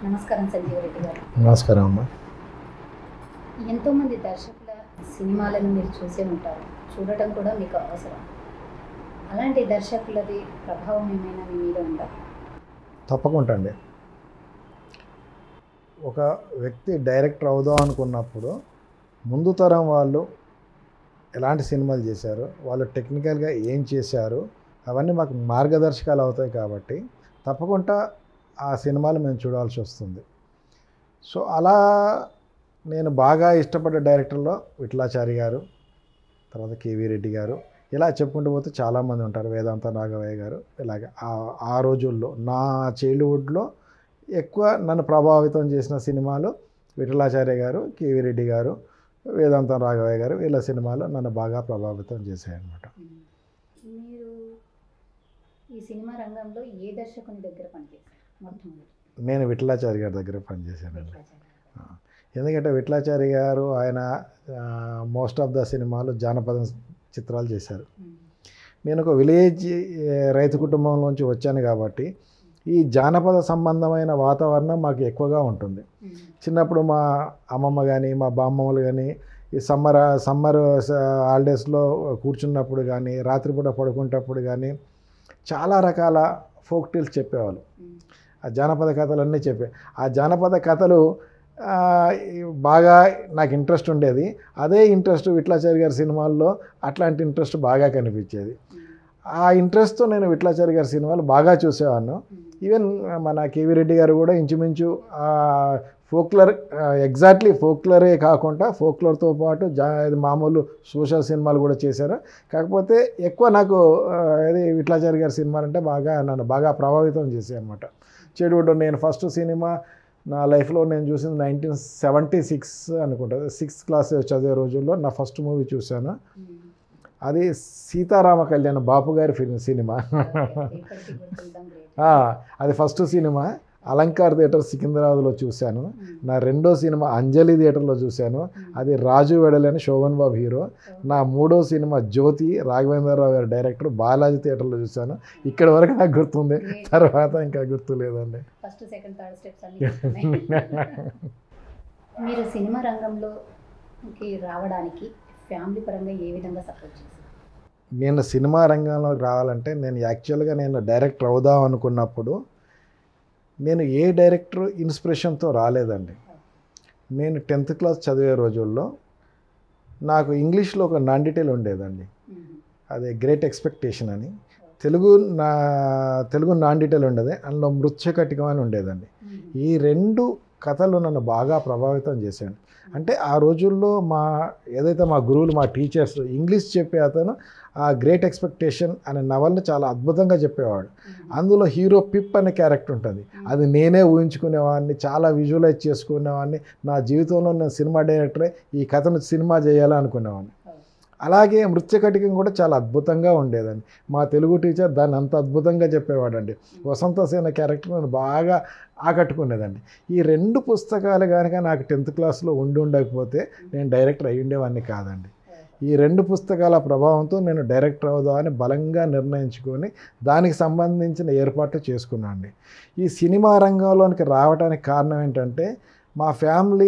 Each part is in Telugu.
నమస్కారం సంజీవ్ రెడ్డి గారు నమస్కారం అమ్మ ఎంతోమంది దర్శకుల సినిమాలను మీరు చూసే ఉంటారు చూడటం కూడా మీకు అవసరం అలాంటి దర్శకులది ప్రభావం ఏమైనా మీ మీద ఉందా తప్పకుండా అండి ఒక వ్యక్తి డైరెక్టర్ అవుదాం అనుకున్నప్పుడు ముందు తరం వాళ్ళు ఎలాంటి సినిమాలు చేశారు వాళ్ళు టెక్నికల్గా ఏం చేశారు అవన్నీ మాకు మార్గదర్శకాలు అవుతాయి కాబట్టి తప్పకుండా ఆ సినిమాలు మేము చూడాల్సి వస్తుంది సో అలా నేను బాగా ఇష్టపడ్డ డైరెక్టర్లో విఠలాచారి గారు తర్వాత కేవీ రెడ్డి గారు ఇలా చెప్పుకుంటూ పోతే చాలామంది ఉంటారు వేదాంత నాగవయ్య గారు ఇలాగ ఆ- ఆ రోజుల్లో నా చైల్డ్హుడ్లో ఎక్కువ నన్ను ప్రభావితం చేసిన సినిమాలు విఠలాచార్య గారు కేవీ రెడ్డి గారు వేదాంతం రాఘవయ్య గారు వీళ్ళ సినిమాలు నన్ను బాగా ప్రభావితం చేశాయన్నమాట మీరు ఈ సినిమా రంగంలో ఏ దర్శకుని దగ్గర పనిచేశారు మొట్టమొదటి నేను విఠలాచారి గారి దగ్గర పనిచేశానండి విఠలాచార్య గారు. ఎందుకంటే విఠలాచారి గారు ఆయన మోస్ట్ ఆఫ్ ద సినిమాలు జానపద చిత్రాలు చేశారు ఉమ్. నేను ఒక విలేజ్ ఏ, రైతు కుటుంబంలోంచి వచ్చాను కాబట్టి ఈ జానపద సంబంధమైన వాతావరణం మాకు ఎక్కువగా ఉంటుంది ఉమ్. చిన్నప్పుడు మా అమ్మమ్మ కానీ మా బామ్మమ్మలు కానీ ఈ సమ్మర్ సమ్మర్ హాలిడేస్లో కూర్చున్నప్పుడు కానీ రాత్రిపూట పడుకునేటప్పుడు కానీ చాలా రకాల ఫోక్ టీల్స్ చెప్పేవాళ్ళు ఉమ్. ఆ జానపద కథలన్నీ చెప్పే ఆ జానపద కథలు ఆ, ఈ బాగా నాకు ఇంట్రెస్ట్ ఉండేది అదే ఇంట్రెస్ట్ విట్లాచారి గారి సినిమాల్లో అట్లాంటి ఇంట్రెస్ట్ బాగా కనిపించేది ఉమ్. ఆ ఇంట్రెస్ట్తో నేను విట్లాచారి గారి సినిమాలు బాగా చూసేవాడిను ఉమ్. ఈవెన్ మన కేవీ రెడ్డి గారు కూడా ఇంచుమించు ఫోక్లర్ ఎగ్జాక్ట్లీ ఫోక్లరే కాకుండా ఫోక్లర్తో పాటు జా ఇది మామూలు సోషల్ సినిమాలు కూడా చేశారు కాకపోతే ఎక్కువ నాకు ఆ, ఇది విట్లాచారి గారి సినిమాలు అంటే బాగా నన్ను బాగా ప్రభావితం చేశాయి అనమాట చెడుగుడ్డ నేను ఫస్ట్ సినిమా నా లైఫ్లో నేను చూసింది నైన్టీన్ సెవెంటీ సిక్స్ అనుకుంటా సిక్స్త్ క్లాస్ చదివే రోజుల్లో నా ఫస్ట్ మూవీ చూశాను ఉమ్. అది సీతారామ కళ్యాణ్ బాపు గారి ఫిల్మ్ సినిమా ఇప్పటికీ గుర్తుండడం great. ఆ, అది ఫస్ట్ సినిమా అలంకార్ థియేటర్ సికింద్రాబాద్లో చూశాను ఉమ్. నా రెండో సినిమా అంజలి థియేటర్లో చూశాను ఉమ్. అది రాజు వెడలి అని శోభన్ బాబు హీరో నా మూడో సినిమా జ్యోతి రాఘవేంద్రరావు గారి డైరెక్టర్ బాలాజీ థియేటర్లో చూశాను ఇక్కడ వరకు నాకు గుర్తుంది Great. తర్వాత ఇంకా గుర్తు లేదండి ఫస్ట్ సెకండ్ థర్డ్ స్టెప్స్ అన్ని గుర్తున్నాయి. మీరు సినిమా రంగంలోకి రావడానికి ఫ్యామిలీ పరంగా ఏ విధంగా సపోర్ట్ చేశారు నేను సినిమా రంగంలోకి రావాలంటే నేను యాక్చువల్గా నేను డైరెక్టర్ అవుదాం అనుకున్నప్పుడు నేను ఏ డైరెక్టర్ ఇన్స్పిరేషన్తో రాలేదండి నేను టెన్త్ క్లాస్ చదివే రోజుల్లో నాకు ఇంగ్లీష్లో ఒక నాన్ డీటెయిల్ ఉండేదండి మ్మ్. అదే గ్రేట్ ఎక్స్పెక్టేషన్ అని తెలుగు నా తెలుగు నాన్ డీటెయిల్ ఉండేది అందులో మృత్యకటికం అని ఉండేదండి మ్మ్. ఈ రెండు కథలు నన్ను బాగా ప్రభావితం చేశాను అంటే ఆ రోజుల్లో మా ఏదైతే మా గురువులు మా టీచర్స్ ఇంగ్లీష్ చెప్పే అతను ఆ గ్రేట్ ఎక్స్పెక్టేషన్ అనే నవల్ని చాలా అద్భుతంగా చెప్పేవాడు మ్మ్. అందులో హీరో పిప్ అనే క్యారెక్టర్ ఉంటుంది అది నేనే ఊహించుకునేవాడిని చాలా విజువలైజ్ చేసుకునేవాడిని నా జీవితంలో నేను సినిమా డైరెక్టరే ఈ కథను సినిమా చేయాలి అనుకునేవాడిని అలాగే మృత్యకటికం కూడా చాలా అద్భుతంగా ఉండేదండి మా తెలుగు టీచర్ దాన్ని అంత అద్భుతంగా చెప్పేవాడండి వసంత సేన క్యారెక్టర్ నన్ను బాగా ఆకట్టుకునేదండి ఈ రెండు పుస్తకాలు కనుక నాకు టెన్త్ క్లాస్లో ఉండి ఉండకపోతే నేను డైరెక్టర్ అయి ఉండేవాడిని కాదండి ఈ రెండు పుస్తకాల ప్రభావంతో నేను డైరెక్టర్ అవుదామని బలంగా నిర్ణయించుకొని దానికి సంబంధించిన ఏర్పాట్లు చేసుకున్నాను ఈ సినిమా రంగంలోనికి రావడానికి కారణం ఏంటంటే మా ఫ్యామిలీ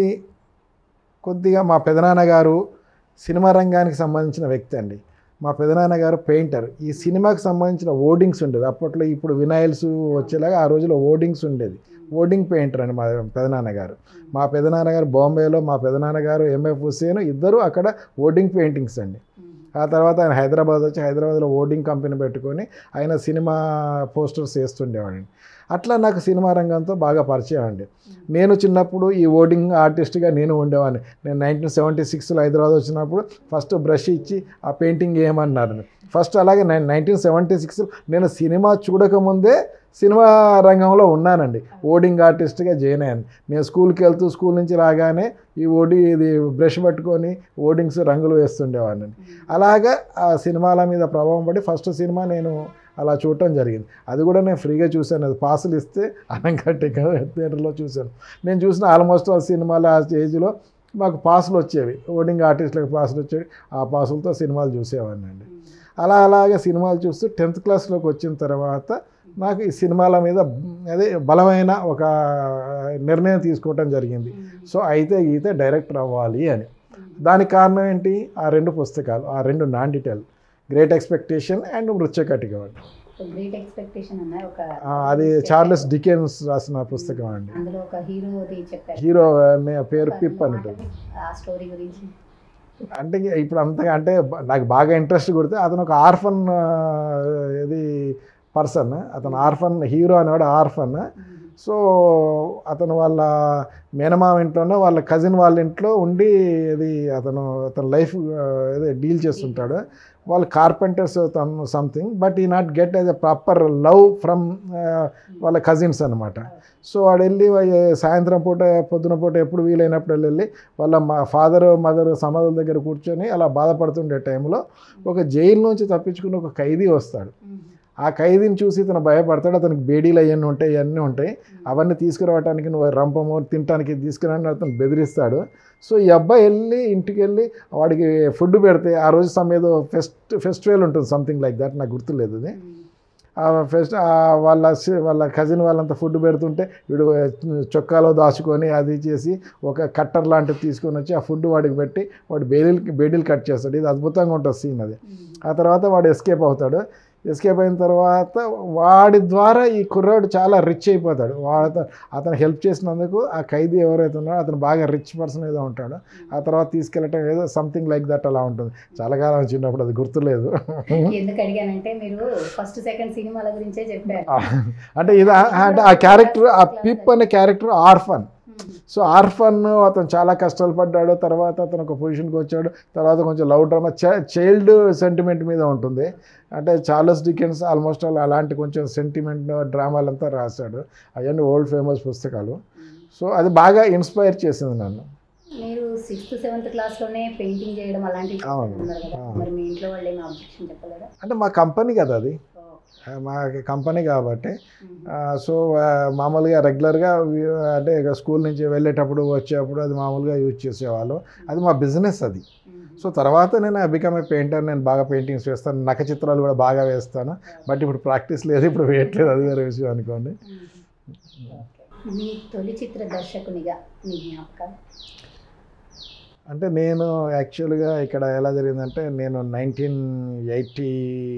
కొద్దిగా మా పెదనాన్నగారు సినిమా రంగానికి సంబంధించిన వ్యక్తి అండి మా పెదనాన్నగారు పెయింటర్ ఈ సినిమాకి సంబంధించిన ఓడింగ్స్ ఉండేది అప్పట్లో ఇప్పుడు వినాయిల్స్ వచ్చేలాగా ఆ రోజుల్లో ఓడింగ్స్ ఉండేది ఓడింగ్ పెయింటర్ అండి మా పెదనాన్నగారు మా పెదనాన్నగారు బాంబేలో మా పెదనాన్నగారు ఎంఎఫ్ హుసేన్ ఇద్దరు అక్కడ ఓడింగ్ పెయింటింగ్స్ అండి మ్మ్. ఆ తర్వాత ఆయన హైదరాబాద్ వచ్చి హైదరాబాద్లో ఓడింగ్ కంపెనీ పెట్టుకొని ఆయన సినిమా పోస్టర్స్ వేస్తుండేవాడండి అట్లా నాకు సినిమా రంగంతో బాగా పరిచయం అండి నేను చిన్నప్పుడు ఈ ఓడింగ్ ఆర్టిస్ట్గా నేను ఉండేవాడిని నేను నైన్టీన్ సెవెంటీ సిక్స్లో హైదరాబాద్ వచ్చినప్పుడు ఫస్ట్ బ్రష్ ఇచ్చి ఆ పెయింటింగ్ వేయమన్నారు ఫస్ట్ అలాగే నేను నైన్టీన్ సెవెంటీ సిక్స్లో నేను సినిమా చూడకముందే సినిమా రంగంలో ఉన్నానండి ఓడింగ్ ఆర్టిస్ట్గా జాయిన్ అయ్యాను నేను స్కూల్కి వెళ్తూ స్కూల్ నుంచి రాగానే ఈ ఓడి ఇది బ్రష్ పట్టుకొని ఓడింగ్స్ రంగులు వేస్తుండేవాడిని అలాగా ఆ సినిమాల మీద ప్రభావం పడి ఫస్ట్ సినిమా నేను అలా చూడటం జరిగింది అది కూడా నేను ఫ్రీగా చూశాను అది పాసులు ఇస్తే అనంకట్టి థియేటర్లో చూశాను నేను చూసిన ఆల్మోస్ట్ ఆ సినిమాలు ఆ స్టేజ్లో మాకు పాసులు వచ్చేవి ఓడింగ్ ఆర్టిస్టులకు పాసులు వచ్చేవి ఆ పాసులతో సినిమాలు చూసేవాడిని అండి అలా అలాగే సినిమాలు చూస్తూ టెన్త్ క్లాస్లోకి వచ్చిన తర్వాత నాకు ఈ సినిమాల మీద అదే బలమైన ఒక నిర్ణయం తీసుకోవటం జరిగింది సో అయితే ఈతే డైరెక్టర్ అవ్వాలి అని దానికి కారణం ఏంటి ఆ రెండు పుస్తకాలు ఆ రెండు non detail great expectation and Mrichchhakatika great expectation అన్న ఒక ఆ, అది చార్లెస్ డికెన్స్ రాసిన పుస్తకం అండి అందులో ఒక హీరోది చెప్పారు హీరో అనే పేరు పిప్ అని ఉంటుంది ఆ స్టోరీ గురించి అంటే ఇక ఇప్పుడు అంతగా అంటే బ- నాకు బాగా ఇంట్రెస్ట్ కొడితే అతను ఒక ఆర్ఫన్ ఇది పర్సన్ అతను ఆర్ఫన్ హీరో అనేవాడు ఆర్ఫన్ సో అతను వాళ్ళ మేనమామ ఇంట్లోనే వాళ్ళ కజిన్ వాళ్ళ ఇంట్లో ఉండి ఇది అతను అతను లైఫ్ అదే డీల్ చేస్తుంటాడు వాళ్ళు కార్పెంటర్స్ సంథింగ్ బట్ ఈ not get as a proper love from వాళ్ళ కజిన్స్ అనమాట సో వాడు వెళ్ళి వా- సాయంత్రం పూట పొద్దున పూట ఎప్పుడు వీలైనప్పుడు వెళ్ళి వాళ్ళ మా ఫాదర్ మదర్ సమాధుల దగ్గర కూర్చొని అలా బాధపడుతుండే టైంలో ఒక జైలు నుంచి తప్పించుకుని ఒక ఖైదీ వస్తాడు ఆ ఖైదీని చూసి ఇతను భయపడతాడు అతనికి బేడీలు అవన్నీ ఉంటాయి ఇవన్నీ ఉంటాయి అవన్నీ తీసుకురావడానికి నువ్వు రంపము తినడానికి తీసుకురాని అతను బెదిరిస్తాడు సో ఈ అబ్బాయి వెళ్ళి ఇంటికి వెళ్ళి వాడికి ఫుడ్ పెడితే ఆ రోజు సమ్ ఏదో ఫెస్ట్ ఫెస్టివల్ ఉంటుంది సంథింగ్ లైక్ దట్ నాకు గుర్తులేదు అది ఆ ఫెస్ట్ ఆ వాళ్ళ సి- వాళ్ళ కజిన్ వాళ్ళంతా ఫుడ్ పెడుతుంటే వీడు చొక్కాలో దాచుకొని అది చేసి ఒక కట్టర్ లాంటిది తీసుకొని వచ్చి ఆ ఫుడ్ వాడికి పెట్టి వాడు బేడీలు బేడీలు కట్ చేస్తాడు ఇది అద్భుతంగా ఉంటుంది సీన్ అది ఆ తర్వాత వాడు ఎస్కేప్ అవుతాడు ఎస్కేప్ అయిన తర్వాత వాడి ద్వారా ఈ కుర్రాడు చాలా రిచ్ అయిపోతాడు వాడు అతను హెల్ప్ చేసినందుకు ఆ ఖైదీ ఎవరైతే ఉన్నాడో అతను బాగా రిచ్ పర్సన్ ఏదో ఉంటాడు ఆ తర్వాత తీసుకెళ్ళటం ఏదో సంథింగ్ లైక్ దట్ అలా ఉంటుంది చాలా కాలం చిన్నప్పుడు అది గుర్తులేదు ఎందుకు అడిగానంటే మీరు ఫస్ట్ సెకండ్ సినిమాల గురించే చెప్పారు అంటే ఇది అంటే ఆ క్యారెక్టర్ ఆ పిప్ అనే క్యారెక్టర్ ఆర్ఫన్ సో ఆర్ఫన్ అతను చాలా కష్టాలు పడ్డాడు తర్వాత అతను ఒక పొజిషన్కి వచ్చాడు తర్వాత కొంచెం లవ్ డ్రామా చైల్డ్ సెంటిమెంట్ మీద ఉంటుంది అంటే చార్లెస్ డికెన్స్ ఆల్మోస్ట్ ఆల్ అలాంటి కొంచెం సెంటిమెంట్ డ్రామాలంతా రాశాడు అవన్నీ ఓల్డ్ ఫేమస్ పుస్తకాలు సో అది బాగా ఇన్స్పైర్ చేసింది నన్ను మీరు సిక్స్త్ సెవెంత్ క్లాస్ లోనే పెయింటింగ్ చేయడం అలాంటివి అవును. చేస్తున్నారు కదా అవును. మరి మీ ఇంట్లో వాళ్ళు ఏమి అబ్జెక్షన్ చెప్పలేదా అంటే మా కంపెనీ కదా అది సో, మా కంపెనీ కాబట్టి మ్మ్. ఆ, సో ఆ, మామూలుగా రెగ్యులర్గా వి- అంటే ఇక స్కూల్ నుంచి వెళ్ళేటప్పుడు వచ్చేటప్పుడు అది మామూలుగా యూజ్ చేసేవాళ్ళు అది మా బిజినెస్ అది మ్మ్. సో తర్వాత నేను బికమ్ ఏ పెయింటర్ నేను బాగా పెయింటింగ్స్ వేస్తాను నక చిత్రాలు కూడా బాగా వేస్తాను బట్ ఇప్పుడు ప్రాక్టీస్ లేదు ఇప్పుడు వేయట్లేదు అది వేరే విషయం అనుకోండి మ్మ్. మీ తొలి చిత్ర దర్శకునిగా మీ జ్ఞాపకాలు అంటే నేను యాక్చువల్గా ఇక్కడ ఎలా జరిగిందంటే నేను నైన్టీన్ ఎయిటీ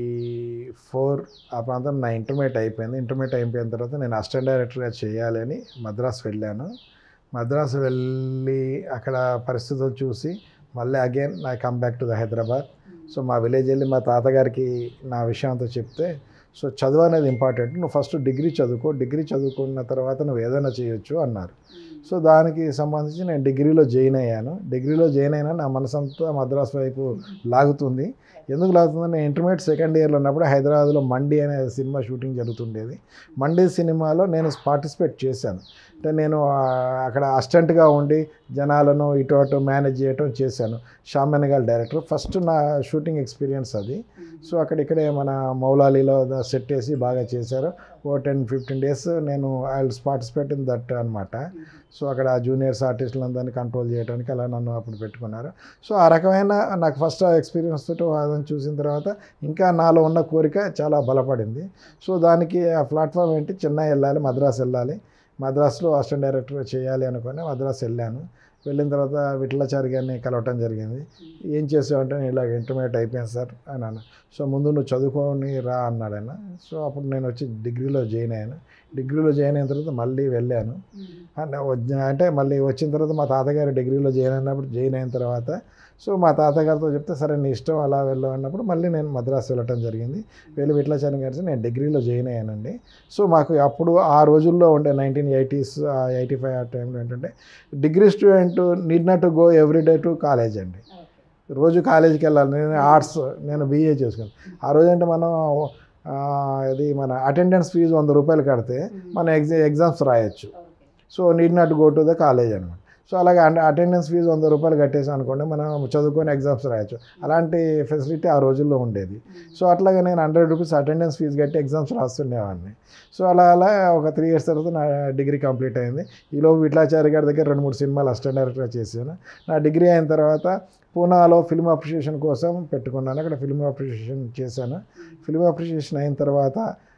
ఫోర్ ఆ ప్రాంతం నా ఇంటర్మీడియట్ అయిపోయింది ఇంటర్మీడియట్ అయిపోయిన తర్వాత నేను అసిస్టెంట్ డైరెక్టర్గా చేయాలని మద్రాసు వెళ్ళాను మద్రాసు వెళ్ళి అక్కడ పరిస్థితులు చూసి మళ్ళీ అగైన్ నా come back to the Hyderabad so మా విలేజ్ వెళ్ళి మా తాతగారికి నా విషయం అంతా చెప్తే సో చదువు అనేది ఇంపార్టెంట్ నువ్వు ఫస్ట్ డిగ్రీ చదువుకో డిగ్రీ చదువుకున్న తర్వాత నువ్వు ఏదైనా చేయొచ్చు అన్నారు సో దానికి సంబంధించి నేను డిగ్రీలో జాయిన్ అయ్యాను డిగ్రీలో జాయిన్ అయినా నా మనసంతా మద్రాసు వైపు లాగుతుంది ఎందుకు లాగుతుంది నేను ఇంటర్మీడియట్ సెకండ్ ఇయర్లో ఉన్నప్పుడు హైదరాబాద్లో మండి అనే సినిమా షూటింగ్ జరుగుతుండేది మండి సినిమాలో నేను పార్టిసిపేట్ చేశాను అంటే నేను ఆ, అక్కడ అసిస్టెంట్గా ఉండి జనాలను ఇటు అటు మేనేజ్ చేయటం చేశాను షామెన్ గారి డైరెక్టర్ ఫస్ట్ నా షూటింగ్ ఎక్స్పీరియన్స్ అది సో అక్కడ ఇక్కడే మన మౌలాలీలో సెట్ వేసి బాగా చేశారు ఓ టెన్ ఫిఫ్టీన్ డేస్ నేను I will participate in that అనమాట సో అక్కడ జూనియర్స్ ఆర్టిస్టులందరినీ కంట్రోల్ చేయడానికి అలా నన్ను అప్పుడు పెట్టుకున్నారు సో ఆ రకమైన నాకు ఫస్ట్ ఎక్స్పీరియన్స్ తోటి అదని చూసిన తర్వాత ఇంకా నాలో ఉన్న కోరిక చాలా బలపడింది సో దానికి ఆ ప్లాట్ఫామ్ ఏంటి చెన్నై వెళ్ళాలి మద్రాసు వెళ్ళాలి మద్రాసులో అసిస్టెంట్ డైరెక్టర్ చేయాలి అనుకుని మద్రాసు వెళ్ళాను వెళ్ళిన తర్వాత విఠలాచారి గారిని కలవటం జరిగింది ఏం చేసావంటే నేను ఇలా ఇంటర్మీడియట్ అయిపోయాను సార్ అన్నాను సో ముందు నువ్వు చదువుకొని రా అన్నాడు ఆయన సో అప్పుడు నేను వచ్చి డిగ్రీలో జాయిన్ అయ్యాను డిగ్రీలో జాయిన్ అయిన తర్వాత మళ్ళీ వెళ్ళాను అంటే వద్ద- అంటే మళ్ళీ వచ్చిన తర్వాత మా తాతగారు డిగ్రీలో జాయిన్ అయినప్పుడు జాయిన్ అయిన తర్వాత సో మా తాతగారితో చెప్తే సరే నీ ఇష్టం అలా వెళ్ళు అన్నప్పుడు మళ్ళీ నేను మద్రాసు వెళ్ళటం జరిగింది వెళ్ళి విట్లాచార్య గారి నేను డిగ్రీలో జాయిన్ అయ్యానండి సో మాకు అప్పుడు ఆ రోజుల్లో ఉండే నైన్టీన్ ఎయిటీస్ ఎయిటీ ఫైవ్ ఆ టైంలో ఏంటంటే degree student need not to go every day to college అండి రోజు కాలేజీకి వెళ్ళాలి నేను ఆర్ట్స్ నేను బీఏ చేసుకున్నాను ఆ రోజు అంటే మనం ఆ, ఇది మన అటెండెన్స్ ఫీజు వంద రూపాయలు కడితే మనం ఎగ్జా ఎగ్జామ్స్ రాయొచ్చు so need not go to the college అనమాట సో అలాగే అటెండెన్స్ ఫీజు వంద రూపాయలు కట్టేసి అనుకోండి మనం చదువుకొని ఎగ్జామ్స్ రాయొచ్చు అలాంటి ఫెసిలిటీ ఆ రోజుల్లో ఉండేది సో అట్లాగే నేను హండ్రెడ్ రూపీస్ అటెండెన్స్ ఫీజు కట్టి ఎగ్జామ్స్ రాస్తుండేవాడిని సో అలా అలా ఒక త్రీ ఇయర్స్ తర్వాత నా డిగ్రీ కంప్లీట్ అయింది ఈలోపు విట్లాచారి గారి దగ్గర రెండు మూడు సినిమాలు అసిస్టెంట్ డైరెక్టర్గా చేశాను నా డిగ్రీ అయిన తర్వాత పూనాలో ఫిల్మ్ అప్రిషియేషన్ కోసం పెట్టుకున్నాను అక్కడ ఫిల్మ్ అప్రిషియేషన్ చేశాను ఫిల్మ్ అప్రిషియేషన్ అయిన తర్వాత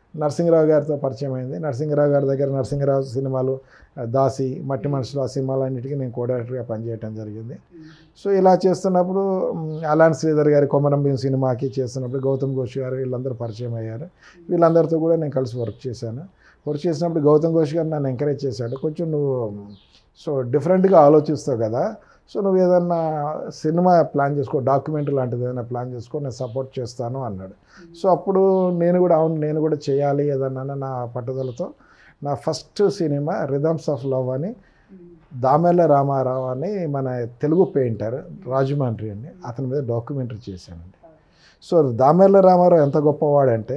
నరసింహరావు గారితో పరిచయం అయింది నరసింహరావు గారి దగ్గర నరసింహరావు సినిమాలు ఆ, దాసి మట్టి మనుషులు ఆ సినిమాలన్నిటికీ నేను కోడైరెక్టర్గా పనిచేయటం జరిగింది సో ఇలా చేస్తున్నప్పుడు మ్, అలాన్ శ్రీధర్ గారి కొమరం భీం సినిమాకి చేస్తున్నప్పుడు గౌతమ్ ఘోష్ గారు వీళ్ళందరూ పరిచయం అయ్యారు వీళ్ళందరితో కూడా నేను కలిసి వర్క్ చేశాను వర్క్ చేసినప్పుడు గౌతమ్ ఘోష్ గారు నన్ను ఎంకరేజ్ చేశాడు కొంచెం నువ్వు సో డిఫరెంట్గా ఆలోచిస్తావు కదా సో నువ్వు ఏదన్నా సినిమా ప్లాన్ చేసుకో డాక్యుమెంటరీ లాంటిది ఏదైనా ప్లాన్ చేసుకో నేను సపోర్ట్ చేస్తాను అన్నాడు సో అప్పుడు నేను కూడా అవును నేను కూడా చేయాలి ఏదన్నా నా పట్టుదలతో నా first cinema rhythms of love అని దామెల్ల రామారావు అని మన తెలుగు పెయింటర్ రాజమండ్రి అని అతని మీద డాక్యుమెంటరీ చేశానండి సో దామెల్ల రామారావు ఎంత గొప్పవాడంటే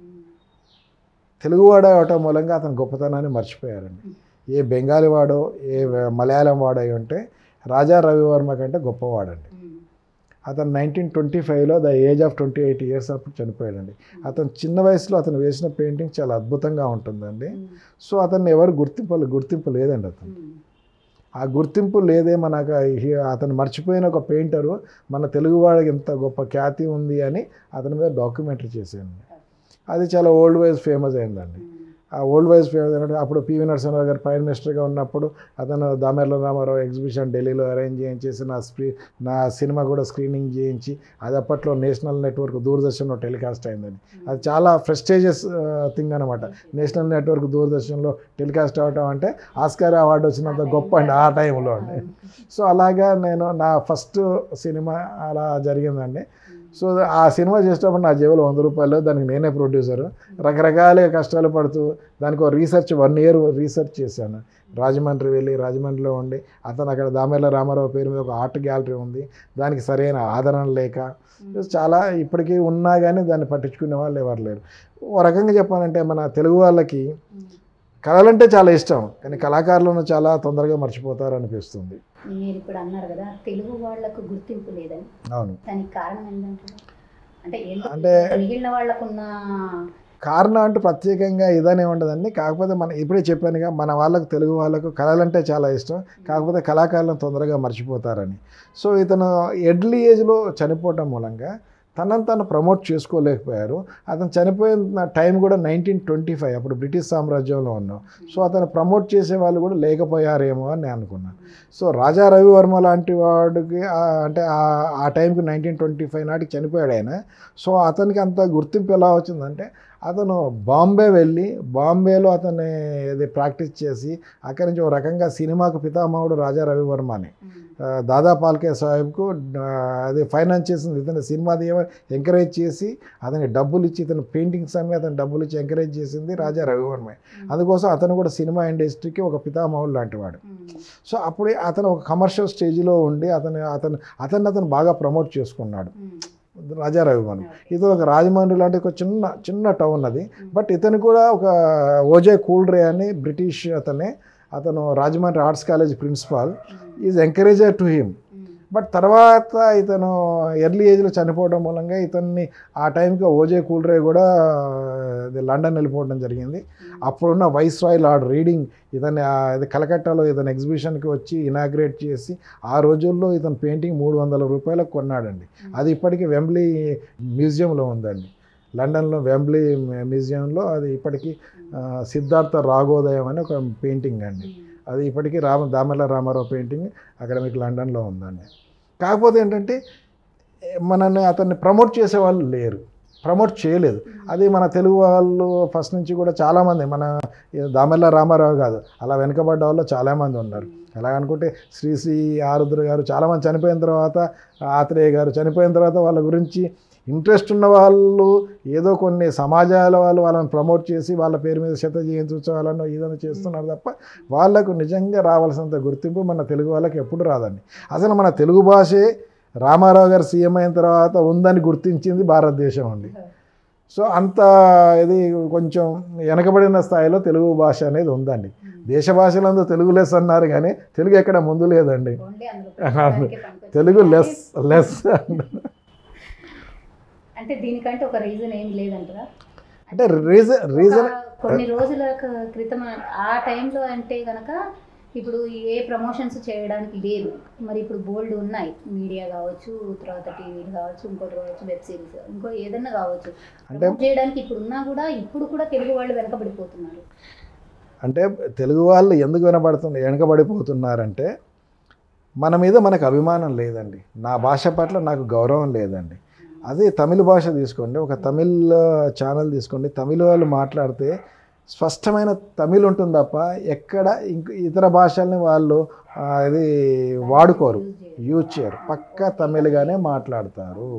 తెలుగువాడు అవటం మూలంగా అతని గొప్పతనాన్ని మర్చిపోయారండి ఏ బెంగాలీ వాడో ఏ మలయాళం వాడో అయి ఉంటే రాజా రవివర్మ కంటే గొప్పవాడండి అతను నైన్టీన్ ట్వంటీ ఫైవ్లో the age of twenty eight years అప్పుడు చనిపోయాడండి అతను చిన్న వయసులో అతను వేసిన పెయింటింగ్ చాలా అద్భుతంగా ఉంటుందండి సో అతన్ని ఎవరు గుర్తింపు గుర్తింపు లేదండి అతను ఆ గుర్తింపు లేదే మనకు హీ- అతను మర్చిపోయిన ఒక పెయింటరు మన తెలుగువాడికి ఎంత గొప్ప ఖ్యాతి ఉంది అని అతని మీద డాక్యుమెంటరీ చేశాను అది చాలా ఓల్డ్ వైజ్ ఫేమస్ అయిందండి ఆ ఓల్డ్ వైజ్ ఫేమస్ అయినట్టు అప్పుడు పివి నరసింహరావు గారు ప్రైమ్ మినిస్టర్గా ఉన్నప్పుడు అతను దామెర్ల రామారావు ఎగ్జిబిషన్ ఢిల్లీలో అరేంజ్ చేయించేసి నా స్క్రీ నా సినిమా కూడా స్క్రీనింగ్ చేయించి అది అప్పట్లో నేషనల్ నెట్వర్క్ దూరదర్శన్లో టెలికాస్ట్ అయిందండి అది చాలా ఫ్రెస్టేజియస్ థింగ్ అనమాట నేషనల్ నెట్వర్క్ దూరదర్శన్లో టెలికాస్ట్ అవ్వటం అంటే ఆస్కార్ అవార్డు వచ్చినంత గొప్ప అండి ఆ టైంలో అండి సో అలాగా నేను నా ఫస్ట్ సినిమా అలా జరిగిందండి సో ఆ సినిమా చేసేటప్పుడు నా జేబులో వంద రూపాయలు దానికి నేనే ప్రొడ్యూసర్ రకరకాల కష్టాలు పడుతూ దానికి ఒక రీసెర్చ్ వన్ ఇయర్ రీసెర్చ్ చేశాను రాజమండ్రి వెళ్ళి రాజమండ్రిలో ఉండి అతను అక్కడ దామెర్ల రామారావు పేరు మీద ఒక ఆర్ట్ గ్యాలరీ ఉంది దానికి సరైన ఆదరణ లేక చాలా ఇప్పటికీ ఉన్నా కానీ దాన్ని పట్టించుకునే వాళ్ళు ఎవరు లేరు ఓ రకంగా చెప్పాలంటే మన తెలుగు వాళ్ళకి కళలంటే చాలా ఇష్టం కానీ కళాకారులను చాలా తొందరగా మర్చిపోతారు అనిపిస్తుంది మీరు ఇప్పుడు అన్నారు కదా తెలుగు వాళ్ళకు గుర్తింపు లేదని అవును దానికి కారణం ఏంటంటే అంటే ఎందుకు అంటే మిగిలిన వాళ్ళకున్న కారణం అంటూ ప్రత్యేకంగా ఇదనే ఉండదండి కాకపోతే మన ఇప్పుడే చెప్పానుగా మన వాళ్ళకు తెలుగు వాళ్ళకు కళలంటే చాలా ఇష్టం కాకపోతే కళాకారులను తొందరగా మర్చిపోతారని సో ఇతను ఎర్లీ ఏజ్లో చనిపోవటం మూలంగా తనను తను ప్రమోట్ చేసుకోలేకపోయారు అతను చనిపోయిన టైం కూడా నైన్టీన్ ట్వంటీ ఫైవ్ అప్పుడు బ్రిటిష్ సామ్రాజ్యంలో ఉన్నాం సో అతను ప్రమోట్ చేసే వాళ్ళు కూడా లేకపోయారేమో అని నేను అనుకున్నాను సో రాజా రవివర్మ లాంటి వాడికి ఆ- అంటే ఆ- ఆ టైంకి నైన్టీన్ ట్వంటీ ఫైవ్ నాటికి చనిపోయాడు ఆయన సో అతనికి అంత గుర్తింపు ఎలా వచ్చిందంటే అతను బాంబే వెళ్ళి బాంబేలో అతన్ని ఇది ప్రాక్టీస్ చేసి అక్కడి నుంచి ఒక రకంగా సినిమాకు పితామహుడు రాజా రవివర్మ అని ఆ, దాదా పాల్కే సాహెబ్కు ఆ, అది ఫైనాన్స్ చేసింది ఇతను సినిమా తీయమని ఎంకరేజ్ చేసి అతనికి డబ్బులు ఇచ్చి ఇతను పెయింటింగ్స్ అమ్మి అతను డబ్బులు ఇచ్చి ఎంకరేజ్ చేసింది రాజా రవివర్మ అందుకోసం అతను కూడా సినిమా ఇండస్ట్రీకి ఒక పితామహుడు లాంటివాడు సో అప్పుడే అతను ఒక కమర్షియల్ స్టేజ్లో ఉండి అతను అతను అతన్ని అతను బాగా ప్రమోట్ చేసుకున్నాడు రాజా రవివర్మ ఇది ఒక రాజమండ్రి లాంటి ఒక చిన్న చిన్న టౌన్ అది బట్ ఇతను కూడా ఒక ఓజే కూల్డ్రే అని బ్రిటిష్ అతనే అతను Rajahmundry arts college principal is encourager to him but తర్వాత ఇతను ఎర్లీ ఏజ్లో చనిపోవడం మూలంగా ఇతన్ని ఆ టైంకి ఓజే కూల్డ్రే కూడా ఇది లండన్ వెళ్ళిపోవడం జరిగింది అప్పుడున్న వైస్ రాయ్ లార్డ్ రీడింగ్ ఇతన్ని ఆ ఇది కలకట్టాలో ఇతను ఎగ్జిబిషన్కి వచ్చి ఇనాగ్రేట్ చేసి ఆ రోజుల్లో ఇతను పెయింటింగ్ మూడు వందల రూపాయలకు కొన్నాడండి అది ఇప్పటికీ వెంబ్లీ మ్యూజియంలో ఉందండి లండన్లో వెంబ్లీ మ్యూజియంలో అది ఇప్పటికీ ఆ, సిద్ధార్థ రాగోదయం అని ఒక పెయింటింగ్ అండి అది ఇప్పటికీ రామ దామర్ల రామారావు పెయింటింగ్ అక్కడ మీకు లండన్లో ఉందండి కాకపోతే ఏంటంటే ఏ, మనల్ని అతన్ని ప్రమోట్ చేసే వాళ్ళు లేరు ప్రమోట్ చేయలేదు అది మన తెలుగు వాళ్ళు ఫస్ట్ నుంచి కూడా చాలామంది మన ఈ దామెల్ల రామారావు కాదు అలా వెనుకబడ్డ వాళ్ళు చాలామంది ఉన్నారు ఎలా అనుకుంటే శ్రీ శ్రీ ఆరుద్ర గారు చాలామంది చనిపోయిన తర్వాత ఆత్రేయ గారు చనిపోయిన తర్వాత వాళ్ళ గురించి ఇంట్రెస్ట్ ఉన్న వాళ్ళు ఏదో కొన్ని సమాజాల వాళ్ళు వాళ్ళని ప్రమోట్ చేసి వాళ్ళ పేరు మీద శత జయంతి ఉత్సవాలను ఏదైనా చేస్తున్నారు తప్ప వాళ్ళకు నిజంగా రావాల్సినంత గుర్తింపు మన తెలుగు వాళ్ళకి ఎప్పుడు రాదండి అసలు మన తెలుగు భాషే రామారావు గారు సీఎం అయిన తర్వాత ఉందని గుర్తించింది భారతదేశం అండి సో అంత ఇది కొంచెం వెనకబడిన స్థాయిలో తెలుగు భాష అనేది ఉందండి దేశ భాషలందు తెలుగు లెస్ అన్నారు కానీ తెలుగు ఎక్కడ ముందు లేదండి ఓన్లీ అందులో ప్రతిదానికే పనికొచ్చింది. తెలుగు లెస్ లెస్ అంటే దీనికంటే ఒక రీజన్ ఏం లేదంటారా అంటే రీజన్ రీజన్ ఒక కొన్ని రోజుల క- క్రితం ఆ టైంలో అంటే గనక ఇప్పుడు ఏ ప్రమోషన్స్ చేయడానికి లేదు మరి ఇప్పుడు బోల్డ్ ఉన్నాయి మీడియా కావచ్చు తర్వాత టీవీలు కావచ్చు ఇంకోటి కావచ్చు వెబ్ సిరీస్ ఇంకో ఏదన్నా కావచ్చు అంటే ప్రమోట్ చేయడానికి ఇప్పుడు ఉన్నా కూడా ఇప్పుడు కూడా తెలుగు వాళ్ళు వెనకబడిపోతున్నారు అంటే తెలుగు వాళ్ళు ఎందుకు వినబడుతుంది వెనకబడిపోతున్నారంటే మన మీద మనకు అభిమానం లేదండి నా భాష పట్ల నాకు గౌరవం లేదండి అదే తమిళ భాష తీసుకోండి ఒక తమిళ్ ఛానల్ తీసుకోండి తమిళ వాళ్ళు మాట్లాడితే స్పష్టమైన తమిళ్ ఉంటుంది తప్ప ఎక్కడ ఇంక ఇతర భాషల్ని వాళ్ళు ఆ, ఇది వాడుకోరు యూజ్ చేయరు. యూజ్ చేయరు పక్క తమిళ్గానే మాట్లాడతారు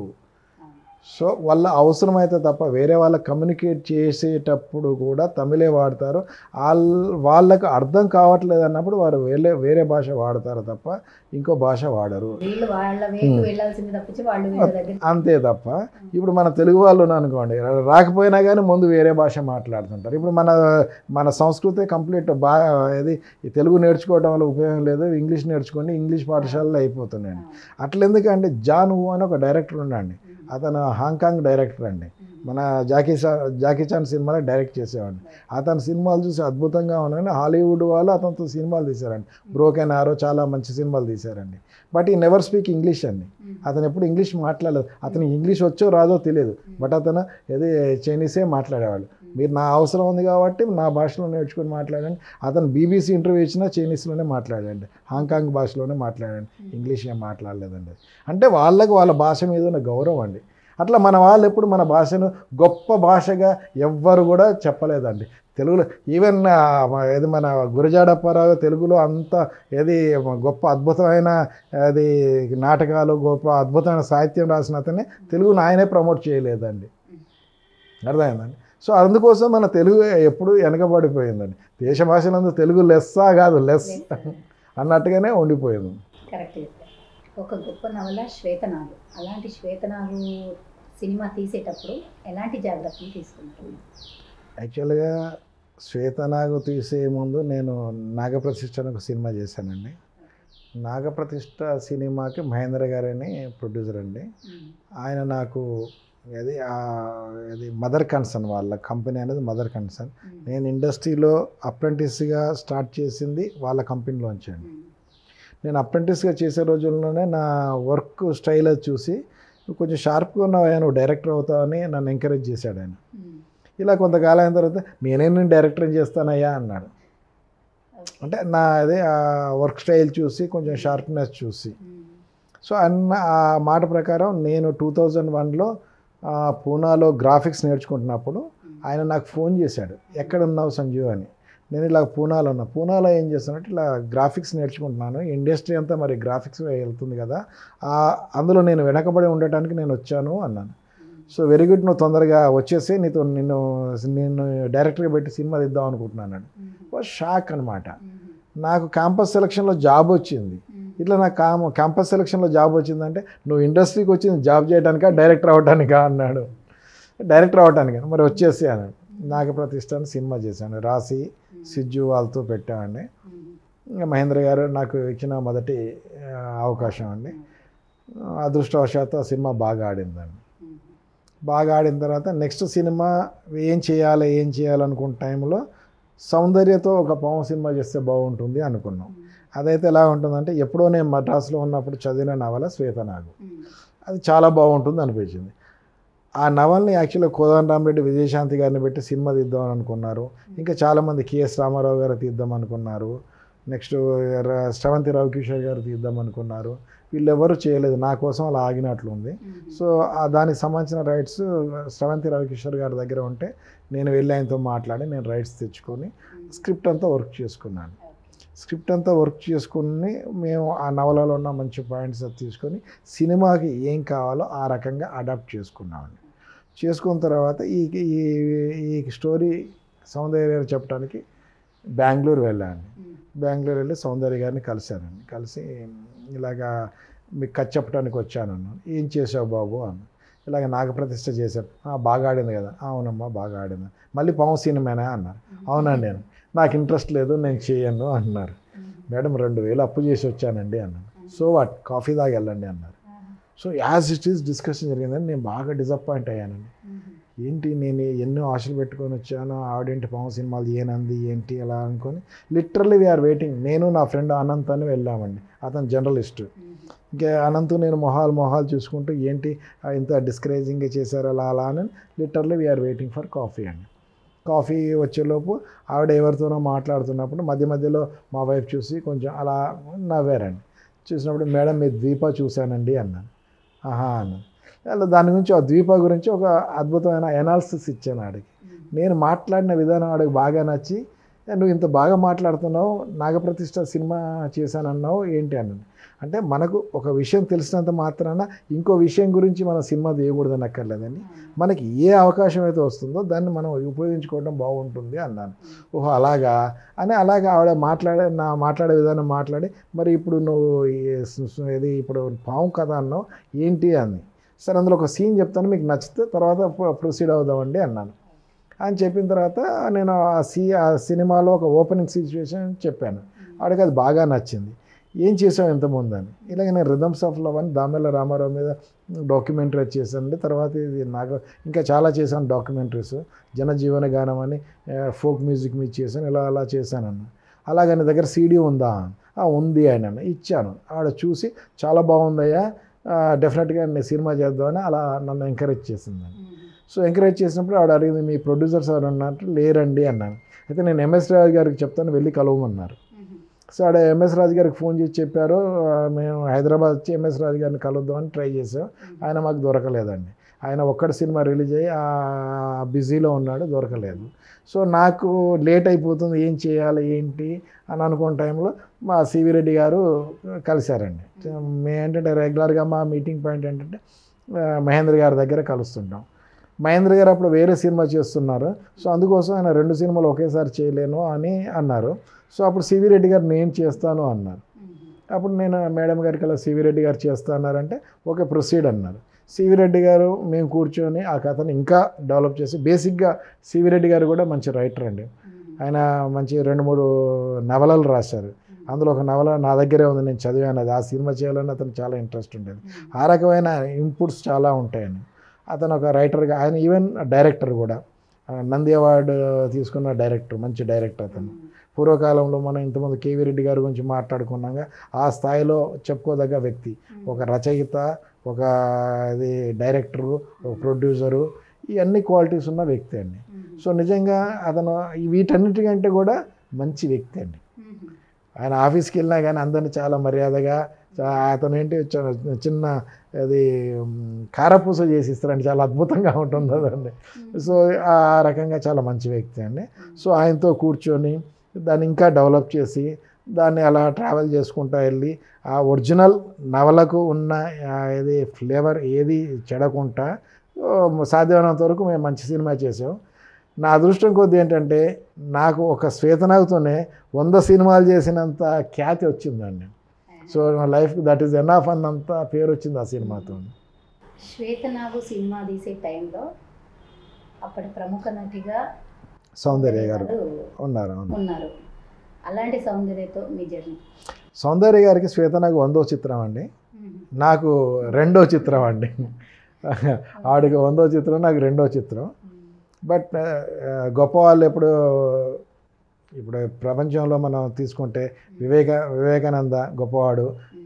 సో వాళ్ళ అవసరమైతే తప్ప వేరే వాళ్ళకి కమ్యూనికేట్ చేసేటప్పుడు కూడా తమిళే వాడతారు వాళ్ళ వాళ్ళకు అర్థం కావట్లేదు అన్నప్పుడు వారు వేరే వేరే భాష వాడతారు తప్ప ఇంకో భాష వాడరు వీళ్ళు వాళ్ళ వేటు వెళ్ళాల్సింది తప్పించి వాళ్ళు వీళ్ళ దగ్గర అంతే తప్ప ఇప్పుడు మన తెలుగు వాళ్ళు ఉన్నారు అనుకోండి రాకపోయినా కానీ ముందు వేరే భాష మాట్లాడుతుంటారు ఇప్పుడు మన మన సంస్కృతి కంప్లీట్ బా ఇది ఈ తెలుగు నేర్చుకోవడం వల్ల ఉపయోగం లేదు ఇంగ్లీష్ నేర్చుకోండి ఇంగ్లీష్ పాఠశాలలో అయిపోతున్నాయండి అట్లెందుకంటే జాన్ హూ అని ఒక డైరెక్టర్ ఉన్నాండి అతను హాంకాంగ్ డైరెక్టర్ అండి మన జాకీ చా జాకీ చాన్ సినిమాలో డైరెక్ట్ చేసేవాడిని అతని సినిమాలు చూసి అద్భుతంగా ఉన్నాయని హాలీవుడ్ వాళ్ళు అతనితో సినిమాలు తీశారండి బ్రోకెన్ ఆరో చాలా మంచి సినిమాలు తీశారండి బట్ ఈ నెవర్ స్పీక్ ఇంగ్లీష్ అండి అతను ఎప్పుడు ఇంగ్లీష్ మాట్లాడలేదు అతను ఇంగ్లీష్ వచ్చో రాదో తెలియదు బట్ అతను ఏది చైనీసే మాట్లాడేవాళ్ళు మీరు నా అవసరం ఉంది కాబట్టి నా భాషలో నేర్చుకుని మాట్లాడండి అతను బీబీసీ ఇంటర్వ్యూ ఇచ్చినా చైనీస్లోనే మాట్లాడండి హాంకాంగ్ భాషలోనే మాట్లాడండి ఇంగ్లీష్ ఏం మాట్లాడలేదండి అంటే వాళ్ళకి వాళ్ళ భాష మీద ఉన్న గౌరవం అండి అట్లా మన వాళ్ళు ఎప్పుడు మన భాషను గొప్ప భాషగా ఎవ్వరు కూడా చెప్పలేదండి తెలుగులో ఈవెన్ ఏది మన గురజాడప్పారావు తెలుగులో అంత ఏది గొప్ప అద్భుతమైన అది నాటకాలు గొప్ప అద్భుతమైన సాహిత్యం రాసిన అతన్ని తెలుగును ఆయనే ప్రమోట్ చేయలేదండి అర్థమైందండి సో అందుకోసం మన తెలుగు ఎప్పుడు వెనకబడిపోయిందండి దేశ భాషలందు తెలుగు లెస్సా కాదు లెస్ అన్నట్టుగానే ఉండిపోయింది కరెక్ట్ చెప్పారు ఒక గొప్ప నవల శ్వేతనాగు అలాంటి శ్వేతనాగు సినిమా తీసేటప్పుడు ఎలాంటి జాగ్రత్తలు తీసుకున్నారు యాక్చువల్గా శ్వేతనాగు తీసే ముందు నేను నాగప్రతిష్ఠ అని ఒక సినిమా చేశానండి నాగప్రతిష్ఠ సినిమాకి మహేంద్ర గారని ప్రొడ్యూసర్ అండి ఆయన నాకు అది అది మదర్ కన్సర్న్ వాళ్ళ కంపెనీ అనేది మదర్ కన్సర్న్ నేను ఇండస్ట్రీలో అప్రెంటిస్గా స్టార్ట్ చేసింది వాళ్ళ కంపెనీలోంచి అండి నేను అప్రెంటిస్గా చేసే రోజుల్లోనే నా వర్క్ స్టైల్ అది చూసి "నువ్వు కొంచెం షార్ప్గా ఉన్నావా నువ్వు డైరెక్టర్ అవుతావని నన్ను ఎంకరేజ్ చేశాడు ఆయన ఇలా కొంతకాలం అయిన తర్వాత నేనే నేను డైరెక్టర్ చేస్తానయ్యా అన్నాడు అంటే నా అదే ఆ వర్క్ స్టైల్ చూసి కొంచెం షార్ప్నెస్ చూసి సో అన్న ఆ మాట ప్రకారం నేను టూ థౌజండ్ వన్లో పూనాలో గ్రాఫిక్స్ నేర్చుకుంటున్నప్పుడు ఆయన నాకు ఫోన్ చేశాడు ఎక్కడ ఉన్నావు సంజీవ్ అని నేను ఇలా పూనాలో ఉన్నా పూనాలో ఏం చేస్తానంటే ఇలా గ్రాఫిక్స్ నేర్చుకుంటున్నాను ఇండస్ట్రీ అంతా మరి గ్రాఫిక్స్ వెళ్తుంది కదా ఆ అందులో నేను వెనకబడి ఉండటానికి నేను వచ్చాను అన్నాను సో వెరీ గుడ్ నువ్వు తొందరగా వచ్చేసి నీతో నిన్ను నేను డైరెక్టర్గా పెట్టి సినిమా తీద్దాం అనుకుంటున్నాను షాక్ అనమాట నాకు క్యాంపస్ సెలక్షన్లో జాబ్ వచ్చింది ఇట్లా నాకు కామ క్యాంపస్ సెలక్షన్లో జాబ్ వచ్చిందంటే నువ్వు ఇండస్ట్రీకి వచ్చింది జాబ్ చేయడానికా డైరెక్టర్ అవ్వడానికా అన్నాడు డైరెక్టర్ అవ్వటానికి మరి వచ్చేసి అన్నాడు నాగప్రతిష్ఠ అని సినిమా చేశాను రాసి సిజ్జు వాళ్ళతో పెట్టామండి ఇంకా మహేంద్ర గారు నాకు ఇచ్చిన మొదటి ఆ, అవకాశం అండి అదృష్టవశాత్తు ఆ సినిమా బాగా ఆడిందండి బాగా ఆడిన తర్వాత నెక్స్ట్ సినిమా ఏం చేయాలి ఏం చేయాలనుకున్న టైంలో సౌందర్యతో ఒక పవన్ సినిమా చేస్తే బాగుంటుంది అనుకున్నాం అదైతే ఎలా ఉంటుందంటే ఎప్పుడో నేను మద్రాసులో ఉన్నప్పుడు చదివిన నవల శ్వేతనాగు అది చాలా బాగుంటుంది అనిపించింది ఆ నవల్ని యాక్చువల్గా కోదండరామరెడ్డి విజయశాంతి గారిని పెట్టి సినిమా తీద్దాం అనుకున్నారు ఇంకా చాలామంది కేఎస్ రామారావు గారు తీద్దాం అనుకున్నారు నెక్స్ట్ ర- శ్రవంతి రవికిషోర్ గారు తీద్దాం అనుకున్నారు వీళ్ళెవరూ చేయలేదు నా కోసం అలా ఆగినట్లుంది సో ఆ దానికి సంబంధించిన రైట్స్ శ్రవంతి రవికిషోర్ గారి దగ్గర ఉంటే నేను వెళ్ళి ఆయనతో మాట్లాడి నేను రైట్స్ తెచ్చుకొని స్క్రిప్ట్ అంతా వర్క్ చేసుకున్నాను స్క్రిప్ట్ అంతా వర్క్ చేసుకుని మేము ఆ నవలలో ఉన్న మంచి పాయింట్స్ అది తీసుకొని సినిమాకి ఏం కావాలో ఆ రకంగా అడాప్ట్ చేసుకున్నామండి చేసుకున్న తర్వాత ఈ ఈ- ఈ స్టోరీ సౌందర్య గారు చెప్పడానికి బెంగళూరు వెళ్ళాను బెంగళూరు వెళ్ళి సౌందర్య గారిని కలిశానండి కలిసి ఇలాగా మీకు కథ చెప్పడానికి వచ్చాను అన్నాను ఏం చేసావు బాబు అన్న ఇలాగ నాగప్రతిష్ఠ చేశాను "ఆ, బాగా ఆడింది కదా అవునమ్మా బాగా ఆడింది మళ్ళీ పవన్ సినిమానే అన్నారు అవునండి నేను నాకు ఇంట్రెస్ట్ లేదు నేను చేయను అన్నారు మేడం రెండు వేలు అప్పు చేసి వచ్చానండి అన్నాను సో వాట్ కాఫీ దాగి వెళ్ళండి అన్నారు so as it is discussion జరిగిందని నేను బాగా డిసప్పాయింట్ అయ్యానండి ఏంటి నేను ఎన్నో ఆశలు పెట్టుకొని వచ్చాను ఆవిడేంటి పవన్ సినిమాలు ఏనంది ఏంటి అలా అనుకొని లిటరల్లీ వీఆర్ వెయిటింగ్ నేను నా ఫ్రెండ్ అనంత్ అని వెళ్ళామండి అతను జర్నలిస్ట్ ఇంకా అనంత్ నేను మొహాలు మొహాలు చూసుకుంటూ ఏంటి ఆ, ఇంత డిస్కరేజింగ్గా చేశారు అలా అలా అని literally we're waiting for coffee అండి కాఫీ వచ్చేలోపు ఆవిడ ఎవరితోనో మాట్లాడుతున్నప్పుడు మధ్య మధ్యలో మా వైఫ్ చూసి కొంచెం అలా నవ్వారండి చూసినప్పుడు మేడం మీ ద్వీప చూశానండి అన్నాను ఆహా అన్నాను అలా దాని గురించి ఆ ద్వీప గురించి ఒక అద్భుతమైన ఎనాలిసిస్ ఇచ్చాను ఆడికి నేను మాట్లాడిన విధానం ఆడికి బాగా నచ్చి "ఏ, నువ్వు ఇంత బాగా మాట్లాడుతున్నావు నాగప్రతిష్ఠ సినిమా చేశానన్నావు ఏంటి అన్నాను అంటే మనకు ఒక విషయం తెలిసినంత మాత్రాన ఇంకో విషయం గురించి మనం సినిమా తీయకూడదని అక్కర్లేదండి మనకి ఏ అవకాశం అయితే వస్తుందో దాన్ని మనం ఉపయోగించుకోవడం బాగుంటుంది అన్నాను ఓహో అలాగా అని అలాగా ఆవిడ మాట్లాడే నా మాట్లాడే విధానం మాట్లాడి మరి ఇప్పుడు నువ్వు ఈ స్- స్- ఇది ఇప్పుడు పాము కథ అన్నావు ఏంటి అని సరే అందులో ఒక సీన్ చెప్తాను మీకు నచ్చితే తర్వాత ప్రొసీడ్ అవుదామండి అన్నాను అని చెప్పిన తర్వాత నేను ఆ సీ ఆ సినిమాలో ఒక ఓపెనింగ్ సిచ్యువేషన్ చెప్పాను ఆవిడకి అది బాగా నచ్చింది ఏం చేసావు ఎంతమంది అని ఇలాగ నేను రిథమ్స్ ఆఫ్ లవ్ అని దామెల్ల రామారావు మీద డాక్యుమెంటరీ చేశానండి తర్వాత ఇది నాకు ఇంకా చాలా చేశాను డాక్యుమెంటరీస్ జనజీవన గానం అని ఫోక్ మ్యూజిక్ మీద చేశాను ఇలా అలా చేశానన్న అలాగే నీ దగ్గర సీడీ ఉందా "ఆ, ఉంది ఆయన ఇచ్చాను ఆవిడ చూసి చాలా బాగుందయ్యా డెఫినెట్గా నేను సినిమా చేద్దామని అలా నన్ను ఎంకరేజ్ చేసిందని సో ఎంకరేజ్ చేసినప్పుడు ఆవిడ అడిగింది మీ ప్రొడ్యూసర్స్ ఎవరు అన్నట్టు లేరండి అన్నాను అయితే నేను ఎంఎస్ రాజు గారికి చెప్తాను వెళ్ళి కలవమన్నారు సో ఆడ ఎంఎస్ రాజు గారికి ఫోన్ చేసి చెప్పారు "ఆ, మేము హైదరాబాద్ వచ్చి ఎంఎస్ రాజు గారిని కలుద్దామని ట్రై చేసాం ఆయన మాకు దొరకలేదండి ఆయన ఒక్కటి సినిమా రిలీజ్ అయ్యి ఆ బిజీలో ఉన్నాడు దొరకలేదు సో నాకు లేట్ అయిపోతుంది ఏం చేయాలి ఏంటి అని అనుకున్న టైంలో మా సివి రెడ్డి గారు కలిశారండి మేము ఏంటంటే రెగ్యులర్గా మా మీటింగ్ పాయింట్ ఏంటంటే ఆ, మహేంద్ర గారి దగ్గర కలుస్తుంటాం మహేంద్ర గారు అప్పుడు వేరే సినిమా చేస్తున్నారు సో అందుకోసం ఆయన రెండు సినిమాలు ఒకేసారి చేయలేను అని అన్నారు సో అప్పుడు సివి రెడ్డి గారు నేను చేస్తాను అన్నారు అప్పుడు నేను మేడం గారికి అలా సివి రెడ్డి గారు చేస్తా అన్నారంటే ఓకే ప్రొసీడ్ అన్నారు సివి రెడ్డి గారు మేము కూర్చొని ఆ కథను ఇంకా డెవలప్ చేసి బేసిక్గా సివి రెడ్డి గారు కూడా మంచి రైటర్ అండి ఆయన మంచి రెండు మూడు నవలలు రాశారు అందులో ఒక నవల నా దగ్గరే ఉంది నేను చదివాను అది ఆ సినిమా చేయాలని అతను చాలా ఇంట్రెస్ట్ ఉండేది ఆ రకమైన ఇన్పుట్స్ చాలా ఉంటాయని అతను ఒక రైటర్గా ఆయన ఈవెన్ డైరెక్టర్ కూడా ఆ, నంది అవార్డు తీసుకున్న డైరెక్టర్ మంచి డైరెక్టర్ అతను పూర్వకాలంలో మనం ఇంతకుముందు కేవీ రెడ్డి గారి గురించి మాట్లాడుకున్నాగా ఆ స్థాయిలో చెప్పుకోదగ్గ వ్యక్తి ఒక రచయిత ఒక ఇది డైరెక్టరు ఒక ప్రొడ్యూసరు ఈ అన్ని క్వాలిటీస్ ఉన్న వ్యక్తి అండి సో నిజంగా అతను ఈ వీటన్నిటికంటే కూడా మంచి వ్యక్తి అండి ఆయన ఆఫీస్కి వెళ్ళినా కానీ అందరిని చాలా మర్యాదగా చా- అతను ఏంటి చ- చిన్న అది మ్, కారపూస చేసి ఇస్తారండి చాలా అద్భుతంగా ఉంటుంది అదండి సో ఆ రకంగా చాలా మంచి వ్యక్తి అండి సో ఆయనతో కూర్చొని దాన్ని ఇంకా డెవలప్ చేసి దాన్ని అలా ట్రావెల్ చేసుకుంటూ వెళ్ళి ఆ ఒరిజినల్ నవలకు ఉన్న ఆ, ఇది ఫ్లేవర్ ఏది చెడకుండా ఓ, సాధ్యమైనంత వరకు మేము మంచి సినిమా చేసాం నా అదృష్టం కొద్ది ఏంటంటే నాకు ఒక శ్వేతనాగుతోనే వంద సినిమాలు చేసినంత ఖ్యాతి వచ్చిందండి సో నా లైఫ్కి దట్ ఈస్ ఎనాఫ్ అన్నంత పేరు వచ్చింది ఆ సినిమాతో శ్వేతనాగు సినిమా తీసే టైంలో అప్పటి ప్రముఖ నటిగా సౌందర్య గారు గారు ఉన్నారు అవును ఉన్నారు అలాంటి సౌందర్యతో మీ జర్నీ సౌందర్య గారికి శ్వేతనాగు వందో చిత్రం అండి నాకు రెండో చిత్రం అండి ఆవిడకి వందో చిత్రం నాకు రెండో చిత్రం బట్ గొప్ప వాళ్ళు ఎప్పుడు ఇప్పుడు ప్రపంచంలో మనం తీసుకుంటే వివేక వివేకానంద గొప్పవాడు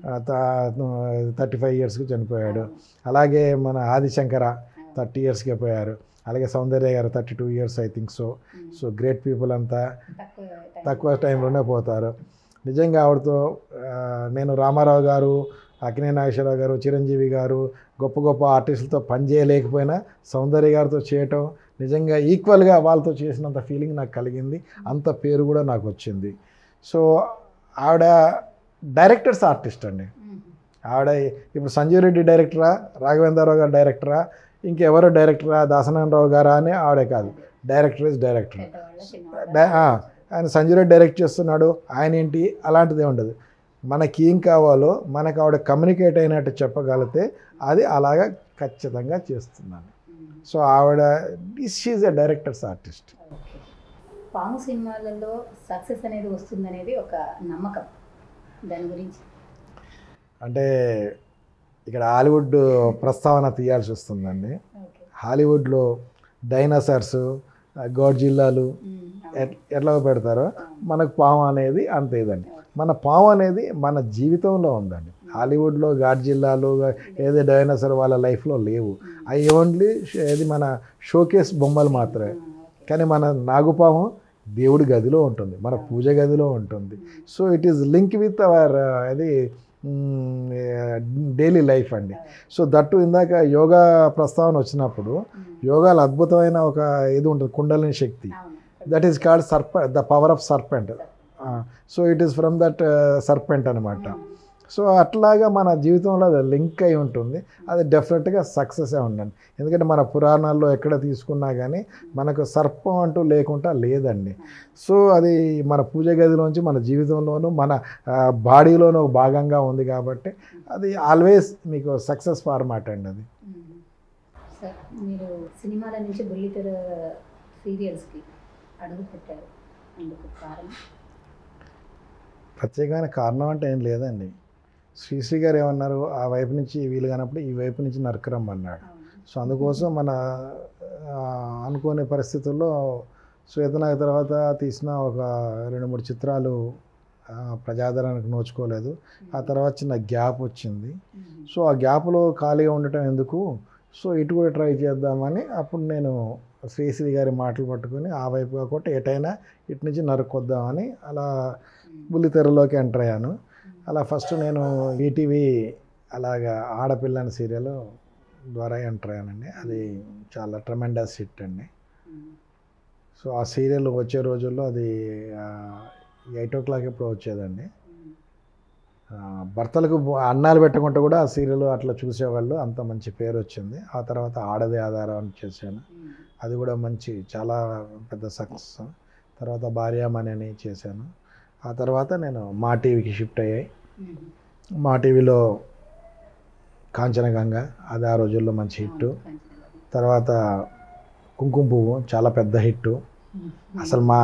థర్టీ ఫైవ్ ఇయర్స్కి చనిపోయాడు అలాగే మన ఆదిశంకర థర్టీ ఇయర్స్కి పోయారు అలాగే సౌందర్య గారు thirty two years I think so so great people అంతా తక్కువ time. తక్కువ టైంలోనే పోతారు నిజంగా ఆవిడతో ఆ, నేను రామారావు గారు అక్కినే నాగేశ్వరరావు గారు చిరంజీవి గారు గొప్ప గొప్ప ఆర్టిస్టులతో పనిచేయలేకపోయినా సౌందర్య గారితో చేయటం నిజంగా ఈక్వల్గా వాళ్ళతో చేసినంత ఫీలింగ్ నాకు కలిగింది అంత పేరు కూడా నాకు వచ్చింది సో ఆవిడ డైరెక్టర్స్ ఆర్టిస్ట్ అండి మ్మ్. ఆవిడ ఇప్పుడు సంజీవ్ రెడ్డి డైరెక్టరా రాఘవేంద్రరావు గారు డైరెక్టరా ఇంకెవరో డైరెక్టరా దాసనారాయణరావు గారా అని ఆవిడే కాదు డైరెక్టర్ ఇస్ డైరెక్టర్ పెద్దవాళ్ళ చిన్నవాళ్ళ డై- ఆ, ఆయన సంజయ్ రెడ్డి డైరెక్ట్ చేస్తున్నాడు ఆయన ఏంటి అలాంటిది ఉండదు మనకి ఏం కావాలో మనకు ఆవిడ కమ్యూనికేట్ అయినట్టు చెప్పగలిగితే అది అలాగా ఖచ్చితంగా చేస్తున్నాను మ్మ్. సో ఆవిడ she's a director's artist okay పాము సినిమాలలో సక్సెస్ అనేది వస్తుందనేది ఒక నమ్మకం దాని గురించి అంటే ఇక్కడ హాలీవుడ్ ప్రస్తావన తీయాల్సి వస్తుందండి ఓకే హాలీవుడ్లో డైనోసార్స్ గోడ్ జిల్లాలు ఉమ్, ఎట్- ఎట్లా పెడతారో మనకు పాము అనేది అంత ఇదండి మన పాము అనేది మన జీవితంలో ఉందండి హాలీవుడ్లో ఘాట్ జిల్లాలు ఏదో డైనోసార్ వాళ్ళ లైఫ్లో లేవు అవి ఓన్లీ ఏది మన షోకేస్ బొమ్మలు మాత్రమే కానీ మన నాగుపాము దేవుడి గదిలో ఉంటుంది మన పూజ గదిలో ఉంటుంది so it is link with our అది డైలీ లైఫ్ అండి సో దట్టు ఇందాక యోగా ప్రస్తావన వచ్చినప్పుడు యోగాలో అద్భుతమైన ఒక ఇది ఉంటుంది కుండలిని శక్తి దట్ ఈస్ కాల్డ్ సర్ప the power of serpent so it is from that serpent అనమాట సో అట్లాగా మన జీవితంలో అది లింక్ అయి ఉంటుంది అది డెఫినెట్గా సక్సెస్ ఉండండి ఎందుకంటే మన పురాణాల్లో ఎక్కడ తీసుకున్నా కానీ మనకు సర్పం అంటూ లేకుండా లేదండి సో అది మన పూజ గదిలోంచి మన జీవితంలోనూ మన బాడీలోనూ ఒక భాగంగా ఉంది కాబట్టి అది ఆల్వేస్ మీకు సక్సెస్ ఫార్మాట్ అండి అది సార్ మీరు సినిమాల నుంచి బుల్లితెర సీరియల్స్కి అడుగు పెట్టారు అందుకు కారణం ప్రత్యేకమైన కారణం అంటే ఏం లేదండి శ్రీశ్రీ గారు ఏమన్నారు ఆ వైపు నుంచి వీలు కానప్పుడు ఈ వైపు నుంచి నరకరమ్మన్నాడు అవును. సో అందుకోసం మన ఆ, అనుకోని పరిస్థితుల్లో శ్వేతనాగ్ తర్వాత తీసిన ఒక రెండు మూడు చిత్రాలు ఆ, ప్రజాదరణకు నోచుకోలేదు ఆ తర్వాత చిన్న గ్యాప్ వచ్చింది ఉమ్. సో ఆ గ్యాప్లో ఖాళీగా ఉండటం ఎందుకు సో ఇటు కూడా ట్రై చేద్దామని అప్పుడు నేను శ్రీశ్రీ గారి మాటలు పట్టుకొని ఆ వైపు కాకుండా ఎటైనా ఇటు నుంచి నరుక్కొద్దామని అలా బుల్లితెరలోకి ఎంటర్ అయ్యాను అలా ఫస్ట్ నేను ఈటీవీ అలాగా ఆడపిల్ల అనే సీరియల్ ద్వారా ఎంటర్ అయ్యానండి అది చాలా ట్రమెండస్ హిట్ అండి ఉమ్. సో ఆ సీరియల్ వచ్చే రోజుల్లో అది ఎయిట్ ఓ క్లాక్ ఎప్పుడు వచ్చేదండి ఉమ్. ఆ, భర్తలకు బు- అన్నాలు పెట్టకుండా కూడా ఆ సీరియల్ అట్లా చూసేవాళ్ళు అంత మంచి పేరు వచ్చింది ఆ తర్వాత ఆడదే ఆధారం అని చేశాను ఉమ్. అది కూడా మంచి చాలా పెద్ద సక్సెస్ తర్వాత భార్యామణి అని చేశాను ఆ తర్వాత నేను మా టీవీకి షిఫ్ట్ అయ్యాయి ఉమ్. మా టీవీలో కాంచనగంగ అది ఆ రోజుల్లో మంచి హిట్ అవును, కాంచనగారు. తర్వాత కుంకుమ పువ్వు చాలా పెద్ద హిట్ ఉమ్. అసలు మా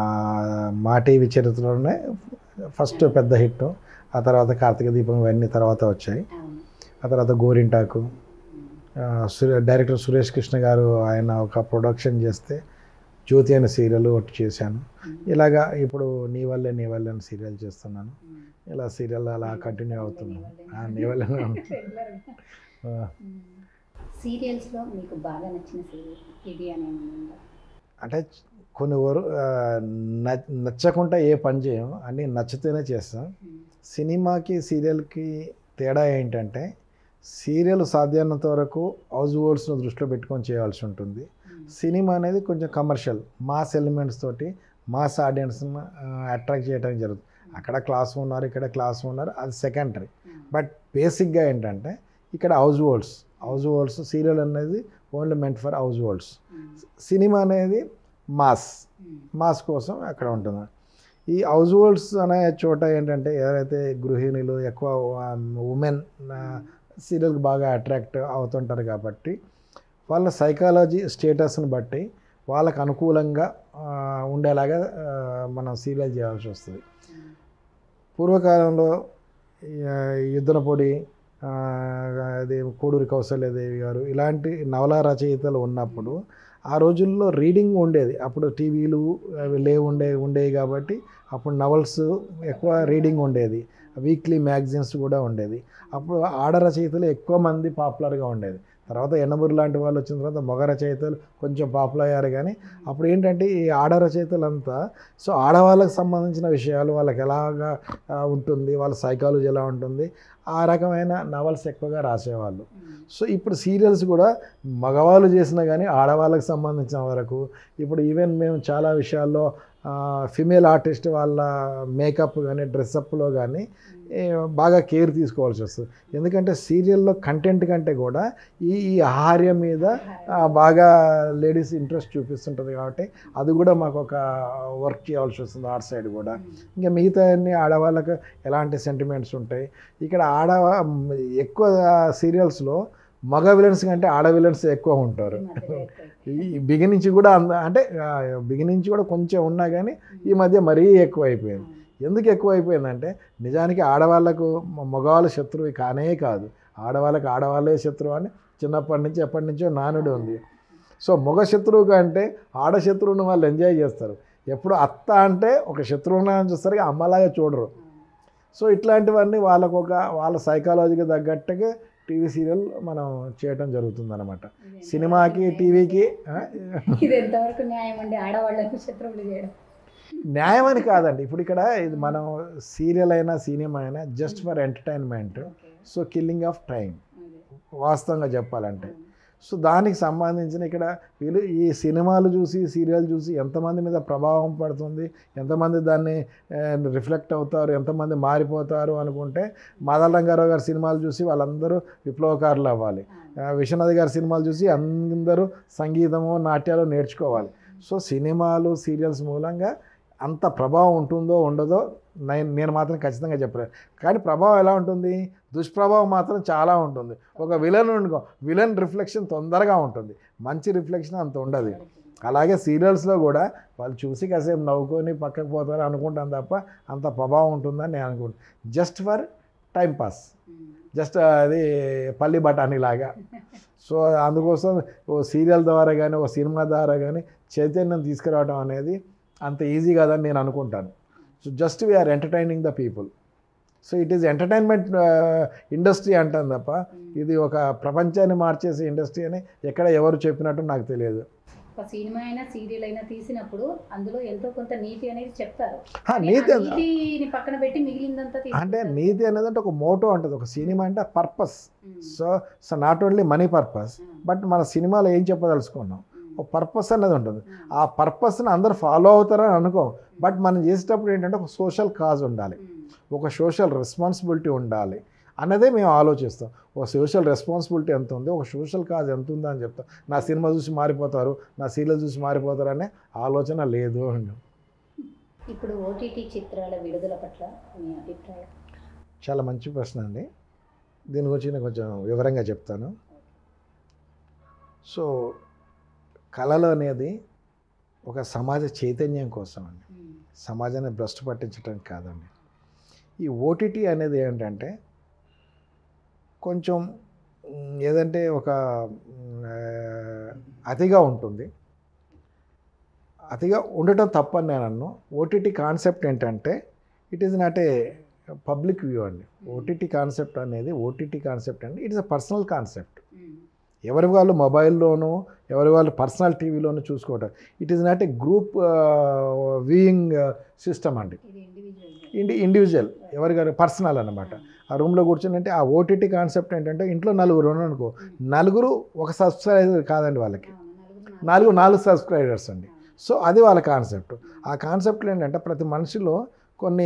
మా టీవీ చరిత్రలోనే ఫస్ట్ పెద్ద హిట్ ఆ తర్వాత కార్తీక దీపం ఇవన్నీ తర్వాత వచ్చాయి అవును. ఆ తర్వాత గోరింటాకు ఉమ్. ఆ, సురే డైరెక్టర్ సురేష్ కృష్ణ గారు ఆయన ఒక ప్రొడక్షన్ చేస్తే జ్యోతి అనే సీరియల్ ఒకటి చేశాను ఉమ్. ఇలాగా ఇప్పుడు నీ వల్లే నీ వల్లే అని సీరియల్ చేస్తున్నాను ఉమ్. ఇలా సీరియల్ అలా కంటిన్యూ అవుతున్నాను నీ ఆ, నీ వల్లే రెగ్యులర్గా. ఆ, ఉమ్. సీరియల్స్లో మీకు బాగా నచ్చిన సీరియల్ ఇది అని ఏమైనా ఉందా అంటే కొన్ని వరు ఆ, న- నచ్చకుండా ఏ పని చేయం అన్నీ నచ్చితేనే చేస్తాం ఉమ్. సినిమాకి సీరియల్కి తేడా ఏంటంటే సీరియల్ సాధ్యమైనంత వరకు హౌస్ హోల్డ్స్ను దృష్టిలో పెట్టుకొని చేయాల్సి ఉంటుంది ఉమ్. సినిమా అనేది కొంచెం కమర్షియల్ మాస్ ఎలిమెంట్స్ తోటి మాస్ ఆడియన్స్ని అట్రాక్ట్ చేయడానికి జరుగుతుంది అక్కడ క్లాస్ ఉన్నారు ఇక్కడ క్లాస్ ఉన్నారు అది సెకండరీ ఉమ్. బట్ బేసిక్గా ఏంటంటే ఇక్కడ households households serial అనేది only meant for households ఉమ్. సినిమా అనేది మాస్ ఉమ్. మాస్ కోసం అక్కడ ఉంటుంది ఈ హౌస్ హోల్డ్స్ అనే చోట ఏంటంటే ఎవరైతే గృహిణులు ఎక్కువ ఉమెన్ సీరియల్కి బాగా అట్రాక్ట్ అవుతుంటారు కాబట్టి వాళ్ళ సైకాలజీ స్టేటస్ని బట్టి వాళ్ళకు అనుకూలంగా ఆ, ఉండేలాగా ఆ, మనం సీరియల్ చేయాల్సి వస్తుంది ఉమ్. పూర్వకాలంలో ఈ, ఆ, యుద్ధన పొడి ఆ, అది కోడూరి కౌశల్యదేవి గారు ఇలాంటి నవలా రచయితలు ఉన్నప్పుడు ఆ రోజుల్లో రీడింగ్ ఉండేది అప్పుడు టీవీలు అవి లేవు ఉండే ఉండేవి కాబట్టి అప్పుడు నవల్స్ ఎక్కువ రీడింగ్ ఉండేది వీక్లీ మ్యాగజైన్స్ కూడా ఉండేది అప్పుడు ఆడ రచయితలు ఎక్కువ మంది పాపులర్గా ఉండేది తర్వాత ఎండమూరి లాంటి వాళ్ళు వచ్చిన తర్వాత మగ రచయితలు కొంచెం పాపులర్ అయ్యారు కానీ అప్పుడు ఏంటంటే ఈ ఆడ రచయితలంతా సో ఆడవాళ్ళకి సంబంధించిన విషయాలు వాళ్ళకి ఎలాగా ఆ, ఉంటుంది వాళ్ళ సైకాలజీ ఎలా ఉంటుంది ఆ రకమైన నవల్స్ ఎక్కువగా రాసేవాళ్ళు ఉమ్. సో ఇప్పుడు సీరియల్స్ కూడా మగవాళ్ళు చేసినా కానీ ఆడవాళ్ళకి సంబంధించిన వరకు ఇప్పుడు ఈవెన్ మేము చాలా విషయాల్లో ఫిమేల్ ఆర్టిస్ట్ వాళ్ళ మేకప్ కానీ డ్రెస్అప్లో కానీ ఏ, బాగా కేర్ తీసుకోవాల్సి వస్తుంది ఎందుకంటే సీరియల్లో కంటెంట్ కంటే కూడా ఈ ఈ ఆహార్యం మీద ఆ, బాగా లేడీస్ ఇంట్రెస్ట్ చూపిస్తుంటుంది కాబట్టి అది కూడా మాకు ఒక వర్క్ చేయాల్సి వస్తుంది ఆర్ట్ సైడ్ కూడా ఉమ్. ఇంకా మిగతా అన్ని ఆడవాళ్ళకు ఎలాంటి సెంటిమెంట్స్ ఉంటాయి ఇక్కడ ఆడవా ఎక్కువ సీరియల్స్లో మగ విలన్స్ కంటే ఆడ విలన్స్ ఎక్కువ ఉంటారు ఈ మధ్యలో ఎక్కువ. ఈ బిగిన్ నుంచి కూడా అంద అంటే బిగిన్ నుంచి కూడా కొంచెం ఉన్నా కానీ ఈ మధ్య మరీ ఎక్కువ అయిపోయింది అవును. ఎందుకు ఎక్కువ అయిపోయిందంటే నిజానికి ఆడవాళ్ళకు మ- మగవాళ్ళ శత్రువు కానే కాదు ఆడవాళ్ళకి ఆడవాళ్ళే శత్రువు అని చిన్నప్పటి నుంచి ఎప్పటి నుంచో నానుడు ఉంది సో మగ శత్రువు అంటే ఆడ శత్రువుని వాళ్ళు ఎంజాయ్ చేస్తారు ఎప్పుడు అత్త అంటే ఒక శత్రువుని చూస్తారు కానీ అమ్మలాగా చూడరు సో ఇట్లాంటివన్నీ వాళ్ళకు ఒక వాళ్ళ సైకాలజీకి తగ్గట్టుగా టీవీ సీరియల్ మనం చేయటం జరుగుతుంది అనమాట సినిమాకి టీవీకి ఆ, ఇది ఎంతవరకు న్యాయం అండి ఆడవాళ్ళకు శత్రువులు చేయడం న్యాయం అని కాదండి ఇప్పుడు ఇక్కడ ఇది మనం సీరియల్ అయినా సినిమా అయినా just for entertainment okay so killing of time అదే. వాస్తవంగా చెప్పాలంటే అవును. సో దానికి సంబంధించిన ఇక్కడ వీళ్ళు ఈ సినిమాలు చూసి సీరియల్ చూసి ఎంతమంది మీద ప్రభావం పడుతుంది ఎంతమంది దాన్ని రిఫ్లెక్ట్ అవుతారు ఎంతమంది మారిపోతారు అనుకుంటే మాదల రంగారావు గారి సినిమాలు చూసి వాళ్ళందరూ విప్లవకారులు అవ్వాలి అవును. ఆ, విశ్వనాథ్ గారి సినిమాలు చూసి అందరూ సంగీతము నాట్యాలు నేర్చుకోవాలి సో సినిమాలు సీరియల్స్ మూలంగా అంత ప్రభావం ఉంటుందో ఉండదో నేను నేను మాత్రం ఖచ్చితంగా చెప్పలేను కానీ ప్రభావం ఎలా ఉంటుంది దుష్ప్రభావం మాత్రం చాలా ఉంటుంది ఒక విలన్ ఉండుకో విలన్ రిఫ్లెక్షన్ తొందరగా ఉంటుంది మంచి రిఫ్లెక్షన్ అంత ఉండదు అలాగే సీరియల్స్లో కూడా వాళ్ళు చూసి కాసేపు నవ్వుకొని పక్కకు పోతారు అనుకుంటాను తప్ప అంత ప్రభావం ఉంటుందని నేను అనుకుంటాను just for time pass um. Just అది పల్లి బఠానీ లాగా సో అందుకోసం ఓ సీరియల్ ద్వారా కానీ ఓ సినిమా ద్వారా కానీ చైతన్యం తీసుకురావడం అనేది అంత ఈజీ కాదని నేను అనుకుంటాను so just we are entertaining the people so it is entertainment industry అంటాను తప్ప ఇది ఒక ప్రపంచాన్ని మార్చేసే ఇండస్ట్రీ అని ఎక్కడ ఎవరు చెప్పినట్టు నాకు తెలియదు ఒక సినిమా అయినా సీరియల్ అయినా తీసినప్పుడు అందులో ఎంతో కొంత నీతి అనేది చెప్తారు హా, కానీ నీతి ఆ నీతిని పక్కన పెట్టి మిగిలిందంతా అంటే తీసుకుంటారు. నీతి అనేది అంటే ఒక మోటో ఉంటుంది ఒక సినిమా అంటే purpose um. So so not only money purpose um. But మన సినిమాలో ఏం చెప్పదలుచుకున్నాం ఉమ్. ఒక పర్పస్ అనేది ఉంటుంది ఉమ్. ఆ పర్పస్ని అందరు ఫాలో అవుతారని అనుకో బట్ మనం చేసేటప్పుడు ఏంటంటే ఒక సోషల్ కాజ్ ఉండాలి ఉమ్. ఒక సోషల్ రెస్పాన్సిబిలిటీ ఉండాలి అన్నదే మేము ఆలోచిస్తాం ఒక సోషల్ రెస్పాన్సిబిలిటీ ఎంత ఉంది ఒక సోషల్ కాజ్ ఎంత ఉందా అని చెప్తాం నా సినిమా చూసి మారిపోతారు నా సీరియల్ చూసి మారిపోతారు అనే ఆలోచన లేదు అని ఇప్పుడు ఓటీటీ చిత్రాల విడుదల పట్ల మీ అభిప్రాయం చాలా మంచి ప్రశ్న అండి దీని గురించి నేను కొంచెం వివరంగా చెప్తాను సో కళలు అనేది ఒక సమాజ చైతన్యం కోసం అండి ఉమ్. సమాజాన్ని భ్రష్టు పట్టించడం కాదండి ఈ ఓటీటీ అనేది ఏంటంటే కొంచెం మ్, ఏదంటే ఒక మ్, ఆ, అతిగా ఉంటుంది అతిగా ఉండటం తప్పని నేను అన్ను ఓటీటీ కాన్సెప్ట్ ఏంటంటే it is not a public view అండి ఓటీటీ కాన్సెప్ట్ అనేది ఓటీటీ కాన్సెప్ట్ అండి it is a personal concept um. ఎవరి వాళ్ళు మొబైల్లోనూ ఎవరి వాళ్ళు పర్సనల్ టీవీలోనూ చూసుకోవటం it is not a group viewing system అండి ఇది ఇండివిజువల్ ఇండి ఇండివిజువల్ ఎవరి గారు పర్సనల్ అనమాట ఆ రూమ్లో కూర్చొని అంటే ఆ ఓటీటీ కాన్సెప్ట్ ఏంటంటే ఇంట్లో నలుగురు ఉన్నారు అనుకో నలుగురు ఒక సబ్స్క్రైబర్ కాదండి వాళ్ళకి నాలుగు నాలుగు సబ్స్క్రైబర్స్ అండి సో అది వాళ్ళ కాన్సెప్ట్ ఆ కాన్సెప్ట్లో ఏంటంటే ప్రతి మనిషిలో కొన్ని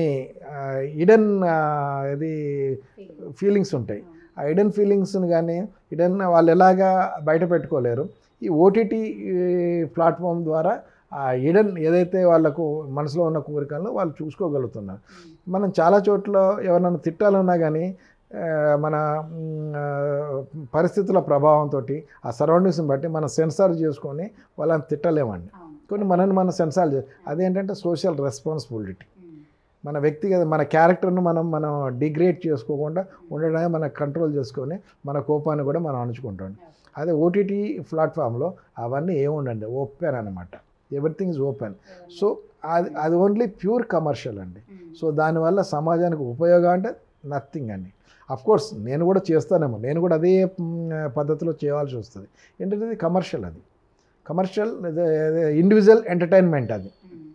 ఇడన్ ఇది ఫీలింగ్స్ ఉంటాయి ఆ ఇడెన్ ఫీలింగ్స్ని కానీ ఇడెన్ వాళ్ళు ఎలాగా బయట పెట్టుకోలేరు ఈ ఓటీటీ ప్లాట్ఫామ్ ద్వారా ఆ ఇడెన్ ఏదైతే వాళ్ళకు మనసులో ఉన్న కోరికలను వాళ్ళు చూసుకోగలుగుతున్నారు మనం చాలా చోట్ల ఎవరినైనా తిట్టాలన్నా కానీ ఆ, మన మ్, ఆ, పరిస్థితుల ప్రభావంతో ఆ సరౌండింగ్స్ని బట్టి మనం సెన్సార్ చేసుకొని వాళ్ళని తిట్టలేమండి కొన్ని మనని మనం సెన్సార్ చే అదేంటంటే సోషల్ రెస్పాన్సిబిలిటీ మన వ్యక్తిగత మన క్యారెక్టర్ను మనం మనం డిగ్రేడ్ చేసుకోకుండా ఉండడానికి మనం కంట్రోల్ చేసుకొని మన కోపాన్ని కూడా మనం అణుచుకుంటాం అదే ఓటీటీ ప్లాట్ఫామ్లో అవన్నీ ఏముండండి ఓపెన్ అనమాట ఎవ్రీథింగ్ ఇస్ ఓపెన్ సో అది అది ఓన్లీ ప్యూర్ కమర్షియల్ అండి సో దానివల్ల సమాజానికి ఉపయోగం అంటే నథింగ్ అండి అఫ్ కోర్స్ నేను కూడా చేస్తానేమో నేను కూడా అదే మ్, పద్ధతిలో చేయాల్సి వస్తుంది ఏంటంటే ఇది కమర్షియల్ అది కమర్షియల్ ఇండివిజువల్ ఎంటర్టైన్మెంట్ అది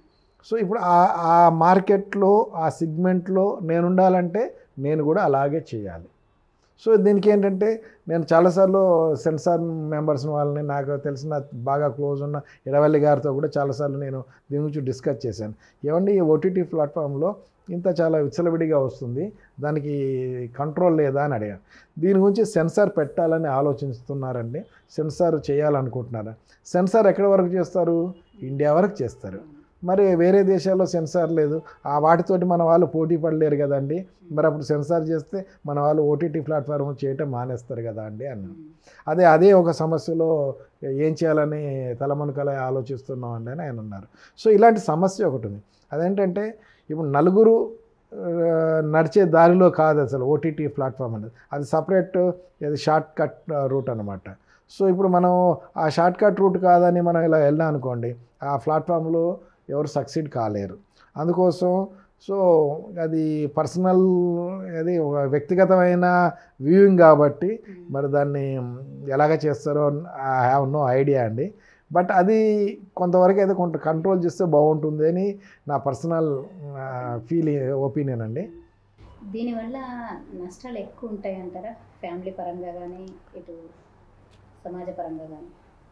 సో ఇప్పుడు ఆ ఆ మార్కెట్లో ఆ సిగ్మెంట్లో నేను ఉండాలంటే నేను కూడా అలాగే చేయాలి సో దీనికి ఏంటంటే నేను చాలాసార్లు సెన్సార్ మెంబర్స్ వాళ్ళని నాకు తెలిసిన బాగా క్లోజ్ ఉన్న ఇడవల్లి గారితో కూడా చాలాసార్లు నేను దీని గురించి డిస్కస్ చేశాను ఏమండి ఈ ఓటీటీ ప్లాట్ఫామ్లో ఇంత చాలా విచ్చలవిడిగా వస్తుంది దానికి కంట్రోల్ లేదా అని అడిగాను దీని గురించి సెన్సార్ పెట్టాలని ఆలోచిస్తున్నారండి సెన్సార్ చేయాలనుకుంటున్నారా సెన్సార్ ఎక్కడి వరకు చేస్తారు ఇండియా వరకు చేస్తారు మరి వేరే దేశాల్లో సెన్సార్ లేదు ఆ వాటితోటి మన వాళ్ళు పోటీ పడలేరు కదండి మరి అప్పుడు సెన్సార్ చేస్తే మన వాళ్ళు ఓటీటీ ప్లాట్ఫామ్ చేయటం మానేస్తారు కదా అండి అన్నాను అదే అదే ఒక సమస్యలో ఏం చేయాలని తలమనుకల ఆలోచిస్తున్నాం అండి అని ఆయన ఉన్నారు సో ఇలాంటి సమస్య ఒకటి ఉంది అదేంటంటే ఇప్పుడు నలుగురు ఆ, నడిచే దారిలో కాదు అసలు ఓటీటీ ప్లాట్ఫామ్ అనేది అది సపరేట్ అది షార్ట్ కట్ రూట్ అనమాట సో ఇప్పుడు మనం ఆ షార్ట్ కట్ రూట్ కాదని మనం ఇలా వెళ్ళాం అనుకోండి ఆ ప్లాట్ఫామ్లో ఎవరు సక్సీడ్ కాలేరు అందుకోసం సో అది పర్సనల్ అది ఒక వ్యక్తిగతమైన వ్యూయింగ్ కాబట్టి మరి దాన్ని ఎలాగ చేస్తారో ఐ హ్యావ్ నో ఐడియా అండి బట్ అది కొంతవరకు అయితే కొంత కంట్రోల్ చేస్తే బాగుంటుంది అని నా పర్సనల్ ఫీలింగ్ ఒపీనియన్ అండి దీనివల్ల నష్టాలు ఎక్కువ ఉంటాయి అంటారా ఫ్యామిలీ పరంగా కానీ ఇటు సమాజ పరంగా కానీ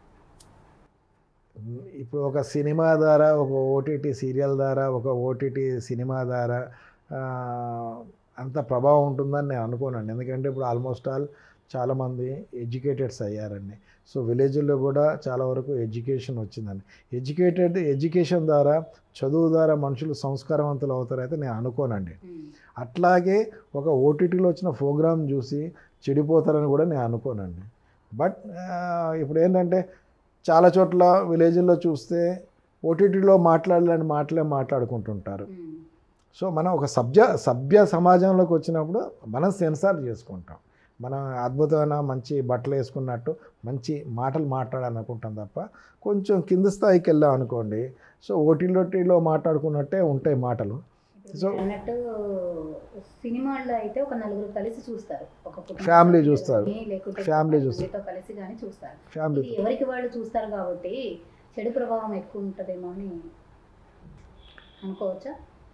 ఇప్పుడు ఒక సినిమా ద్వారా ఒక ఓటీటీ సీరియల్ ద్వారా ఒక ఓటీటీ సినిమా ద్వారా ఆ, అంత ప్రభావం ఉంటుందని నేను అనుకోనండి ఎందుకంటే ఇప్పుడు ఆల్మోస్ట్ ఆల్ చాలామంది ఎడ్యుకేటెడ్స్ అయ్యారండి సో విలేజ్లో కూడా చాలా వరకు ఎడ్యుకేషన్ వచ్చిందండి ఎడ్యుకేటెడ్ ఎడ్యుకేషన్ ద్వారా చదువు ద్వారా మనుషులు సంస్కారవంతులు అవుతారైతే నేను అనుకోనండి అట్లాగే ఒక ఓటీటీలో వచ్చిన ప్రోగ్రామ్ చూసి చెడిపోతారని కూడా నేను అనుకోనండి బట్ ఇప్పుడు ఏంటంటే చాలా చోట్ల విలేజ్లో చూస్తే ఓటీటీలో మాట్లాడాలని మాటలే మాట్లాడుకుంటుంటారు సో మనం ఒక సభ్య సభ్య సమాజంలోకి వచ్చినప్పుడు మనం సెన్సార్ చేసుకుంటాం మనం అద్భుతమైన మంచి బట్టలు వేసుకున్నట్టు మంచి మాటలు మాట్లాడాలనుకుంటాం తప్ప కొంచెం కింద స్థాయికి వెళ్ళాం అనుకోండి సో ఓటీటీలో మాట్లాడుకున్నట్టే ఉంటాయి మాటలు ఇప్పుడు So- మీరు అన్నట్టు సినిమాల్లో అయితే ఒక నలుగురు కలిసి చూస్తారు ఒక కుటుంబ Family సభ్యులు చూస్తారు. కానీ, లేకుంటే Family కుటుంబ చూస్తారు. సభ్యులతో కలిసి కానీ చూస్తారు ఫ్యామిలీ ఇది ఎవరికి వాళ్ళు చూస్తారు కాబట్టి చెడు ప్రభావం ఎక్కువ ఉంటుందేమో అని అనుకోవచ్చా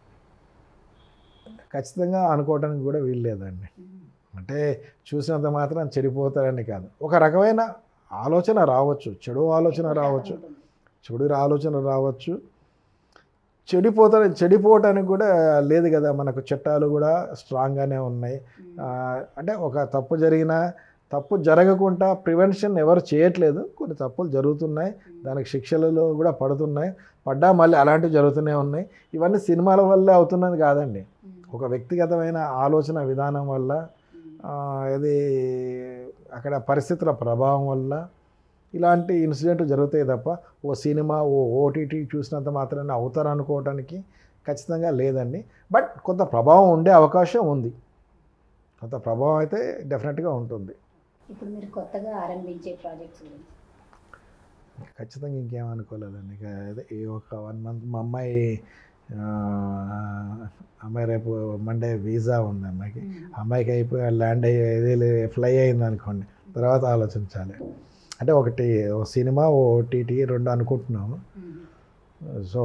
ఖచ్చితంగా అనుకోవడానికి కూడా వీలు లేదండి అంటే చూసినంత మాత్రం చెడిపోతారని కాదు ఒక రకమైన ఆలోచన రావచ్చు చెడు ఆలోచన ఎక్కువ రావచ్చు శాతం ఉంటుంది. చెడు ఆలోచన రావచ్చు చెడిపోతా చెడిపోవటానికి కూడా లేదు కదా మనకు చట్టాలు కూడా స్ట్రాంగ్గానే ఉన్నాయి ఉమ్. ఆ, అంటే ఒక తప్పు జరిగినా తప్పు జరగకుండా ప్రివెన్షన్ ఎవరు చేయట్లేదు కొన్ని తప్పులు జరుగుతున్నాయి దానికి శిక్షలు కూడా పడుతున్నాయి పడ్డా మళ్ళీ అలాంటివి జరుగుతూనే ఉన్నాయి ఇవన్నీ సినిమాల వల్లే అవుతున్నది కాదండి ఉమ్. ఒక వ్యక్తిగతమైన ఆలోచన విధానం వల్ల ఉమ్. ఆ, ఇది అక్కడ పరిస్థితుల ప్రభావం వల్ల ఇలాంటి ఇన్సిడెంట్ జరుగుతాయి తప్ప ఓ సినిమా ఓ ఓటీటీ చూసినంత మాత్రాన అవుతారు అనుకోవడానికి ఖచ్చితంగా లేదండి బట్ కొంత ప్రభావం ఉండే అవకాశం ఉంది కొంత ప్రభావం అయితే డెఫినెట్గా ఉంటుంది ఇప్పుడు మీరు కొత్తగా ఆరంభించే ప్రాజెక్ట్స్ గురించి ఖచ్చితంగా ఇంకేమనుకోలేదండి ఇక అదే ఈ ఒక వన్ మంత్ మా అమ్మాయి ఆ, అమ్మాయి రేపు మండే వీసా ఉంది అమ్మాయికి అమ్మాయికి అయిపోయి ల్యాండ్ అయ్యి ఇది ఫ్లై అయింది అనుకోండి తర్వాత ఆలోచించాలి అంటే ఒకటి ఓ సినిమా ఓ ఓటీటీ రెండు అనుకుంటున్నాము ఉమ్. సో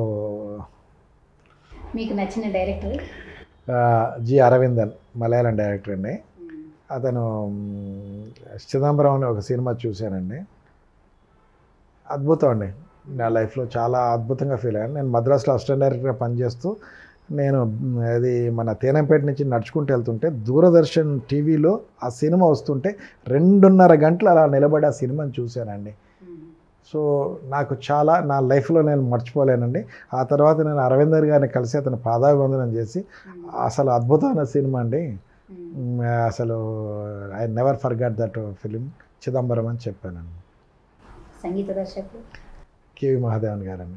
మీకు నచ్చిన డైరెక్టర్ ఆ, జి అరవిందన్ మలయాళం డైరెక్టర్ అండి అతను మ్, చిదంబరం అనే ఒక సినిమా చూశానండి అద్భుతం అండి నా లైఫ్లో చాలా అద్భుతంగా ఫీల్ అయ్యాను నేను మద్రాసులో అసిస్టెంట్ డైరెక్టర్గా పనిచేస్తూ నేను మ్, అది మన తేనంపేట నుంచి నడుచుకుంటూ వెళ్తుంటే దూరదర్శన్ టీవీలో ఆ సినిమా వస్తుంటే రెండున్నర గంటలు అలా నిలబడి ఆ సినిమాని చూశానండి సో నాకు చాలా నా లైఫ్లో నేను మర్చిపోలేనండి ఆ తర్వాత నేను అరవిందర్ గారిని కలిసి అతను పాదాభివందనం చేసి అసలు అద్భుతమైన సినిమా అండి మ్, అసలు I never forgot that film Chidambaram అని చెప్పానండి సంగీత దర్శకుడు కేవి మహాదేవన్ గారండి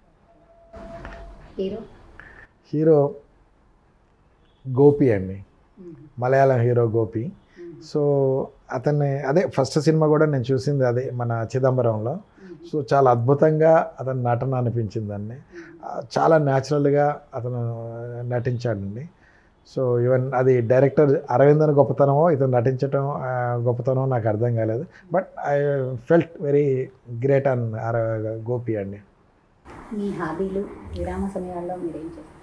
హీరో హీరో గోపి అండి మలయాళం హీరో గోపి సో అతన్ని అదే ఫస్ట్ సినిమా కూడా నేను చూసింది అదే మన చిదంబరంలో సో చాలా అద్భుతంగా అతని నటన అనిపించిందండి ఆ, చాలా న్యాచురల్గా అతను నటించాడండి సో ఈవెన్ అది డైరెక్టర్ అరవిందన్ గొప్పతనమో ఇతను నటించడం ఆ, గొప్పతనమో నాకు అర్థం కాలేదు but I felt very great అన్ అర గోపి అండి మీ హాబీలు విరామ సమయాల్లో మీరు ఏం చేస్తారు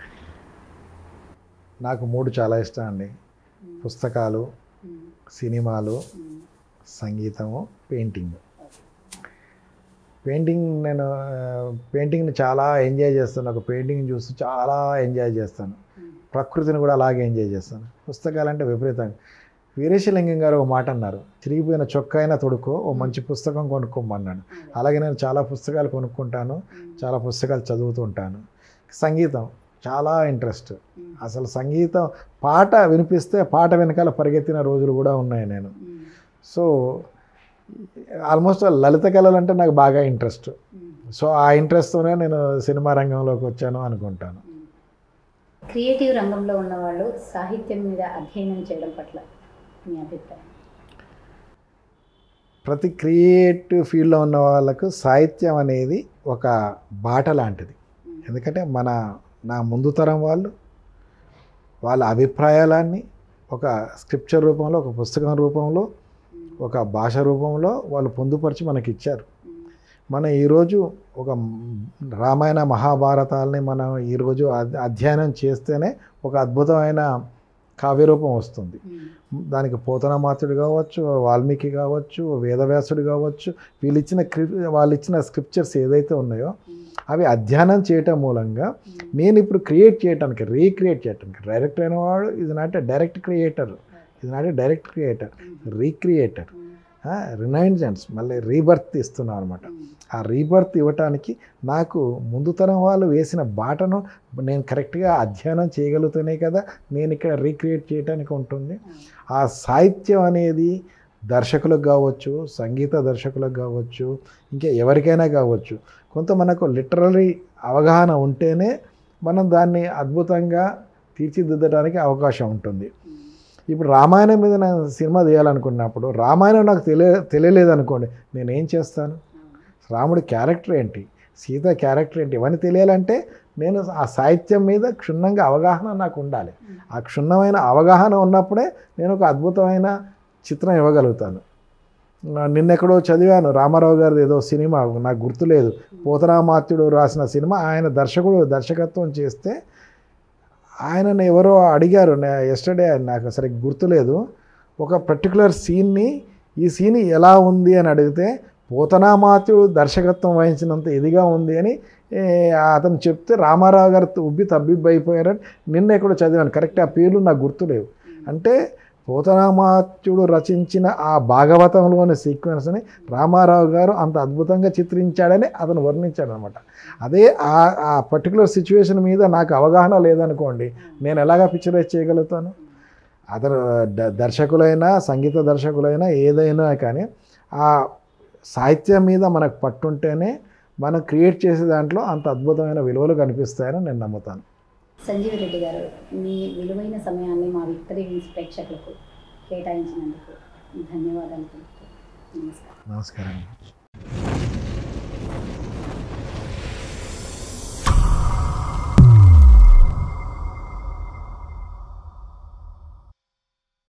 నాకు మూడు చాలా ఇష్టం అండి పుస్తకాలు ఉమ్. సినిమాలు ఉమ్. సంగీతము పెయింటింగ్ పెయింటింగ్ నేను పెయింటింగ్ని చాలా ఎంజాయ్ చేస్తాను ఒక పెయింటింగ్ చూస్తూ చాలా ఎంజాయ్ చేస్తాను ఉమ్. ప్రకృతిని కూడా అలాగే ఎంజాయ్ చేస్తాను పుస్తకాలంటే విపరీతంగా వీరేశలింగం గారు ఒక మాట అన్నారు చిరిగిపోయిన చొక్కా అయినా తొడుకో ఓ మంచి పుస్తకం కొనుక్కోమన్నాడు అదే. అలాగే నేను చాలా పుస్తకాలు కొనుక్కుంటాను ఉమ్. చాలా పుస్తకాలు చదువుతూ ఉంటాను సంగీతం చాలా ఇంట్రెస్ట్ ఉమ్. అసలు సంగీతం పాట వినిపిస్తే పాట వెనకాల పరిగెత్తిన రోజులు కూడా ఉన్నాయి నేను ఉమ్. సో ఆల్మోస్ట్ లలిత కళలు అంటే నాకు బాగా ఇంట్రెస్ట్ ఉమ్. సో ఆ ఇంట్రెస్ట్తోనే నేను సినిమా రంగంలోకి వచ్చాను అనుకుంటాను ఉమ్. క్రియేటివ్ రంగంలో ఉన్న వాళ్ళు సాహిత్యం మీద అధ్యయనం చేయడం పట్ల మీ అభిప్రాయం ప్రతి క్రియేటివ్ ఫీల్డ్లో ఉన్న వాళ్ళకు సాహిత్యం అనేది ఒక బాట లాంటిది ఎందుకంటే మన నా ముందు తరం వాళ్ళు వాళ్ళ అభిప్రాయాలన్నీ ఒక స్క్రిప్చర్ రూపంలో ఒక పుస్తకం రూపంలో ఒక భాష రూపంలో వాళ్ళు పొందుపరిచి మనకి ఇచ్చారు మనం ఈరోజు ఒక రామాయణ మహాభారతాలని మనం ఈరోజు అధ్- అధ్యయనం చేస్తేనే ఒక అద్భుతమైన కావ్యరూపం వస్తుంది దానికి పోతనమాతుడు కావచ్చు వాల్మీకి కావచ్చు వేదవ్యాసుడు కావచ్చు వీళ్ళు ఇచ్చిన క్రి వాళ్ళు ఇచ్చిన స్క్రిప్చర్స్ ఏదైతే ఉన్నాయో అవి అధ్యయనం చేయటం మూలంగా నేను ఇప్పుడు క్రియేట్ చేయడానికి రీక్రియేట్ చేయడానికి డైరెక్టర్ అయిన వాడు ఇది నాట్ డైరెక్ట్ క్రియేటర్ ఇది not direct creator recreator renaissance మళ్ళీ రీబర్త్ ఇస్తున్నాం అనమాట ఆ రీబర్త్ ఇవ్వటానికి నాకు ముందు తరం వాళ్ళు వేసిన బాటను నేను కరెక్ట్గా అధ్యయనం చేయగలుగుతూనే కదా నేను ఇక్కడ రీక్రియేట్ చేయడానికి ఉంటుంది ఆ సాహిత్యం అనేది దర్శకులకు కావచ్చు సంగీత దర్శకులకు కావచ్చు ఇంకా ఎవరికైనా కావచ్చు కొంత మనకు లిటరరీ అవగాహన ఉంటేనే మనం దాన్ని అద్భుతంగా తీర్చిదిద్దడానికి అవకాశం ఉంటుంది ఇప్పుడు రామాయణం మీద నేను సినిమా తీయాలనుకున్నప్పుడు రామాయణం నాకు తెలియ తెలియలేదు అనుకోండి నేను ఏం చేస్తాను రాముడి క్యారెక్టర్ ఏంటి సీత క్యారెక్టర్ ఏంటి ఇవన్నీ తెలియాలంటే నేను ఆ సాహిత్యం మీద క్షుణ్ణంగా అవగాహన నాకు ఉండాలి ఆ క్షుణ్ణమైన అవగాహన ఉన్నప్పుడే నేను ఒక అద్భుతమైన చిత్రం ఇవ్వగలుగుతాను నా- నిన్నెక్కడో చదివాను రామారావు గారిది ఏదో సినిమా నాకు గుర్తులేదు పోతరామాత్యుడు రాసిన సినిమా ఆయన దర్శకుడు దర్శకత్వం చేస్తే ఆయనను ఎవరో అడిగారు ఎస్టర్డే నాకు సరిగ్గా గుర్తులేదు ఒక పర్టికులర్ సీన్ని ఈ సీన్ ఎలా ఉంది అని అడిగితే పోతనామాత్యుడు దర్శకత్వం వహించినంత ఇదిగా ఉంది అని ఏ, అతను చెప్తే రామారావు గారు ఉబ్బి తబ్బిబ్బి అయిపోయారని నిన్న ఎక్కడో చదివాను కరెక్ట్ ఆ పేర్లు నాకు గుర్తులేవు అంటే పోతనామాత్యుడు రచించిన ఆ భాగవతంలోని సీక్వెన్స్ని రామారావు గారు అంత అద్భుతంగా చిత్రించాడని అతను వర్ణించాడనమాట అదే ఆ ఆ పర్టికులర్ సిచ్యువేషన్ మీద నాకు అవగాహన లేదనుకోండి నేను ఎలాగా పిక్చరైజ్ చేయగలుగుతాను అతను ద- దర్శకులైనా సంగీత దర్శకులైనా ఏదైనా కానీ ఆ సాహిత్యం మీద మనకు పట్టుంటేనే మనం క్రియేట్ చేసే దాంట్లో అంత అద్భుతమైన విలువలు కనిపిస్తాయని నేను నమ్ముతాను సంజీవ్ రెడ్డి గారు మీ విలువైన సమయాన్ని మా విక్టరీ న్యూస్ ప్రేక్షకులకు కేటాయించినందుకు ధన్యవాదాలు తెలుపుతూ నమస్కారం నమస్కారం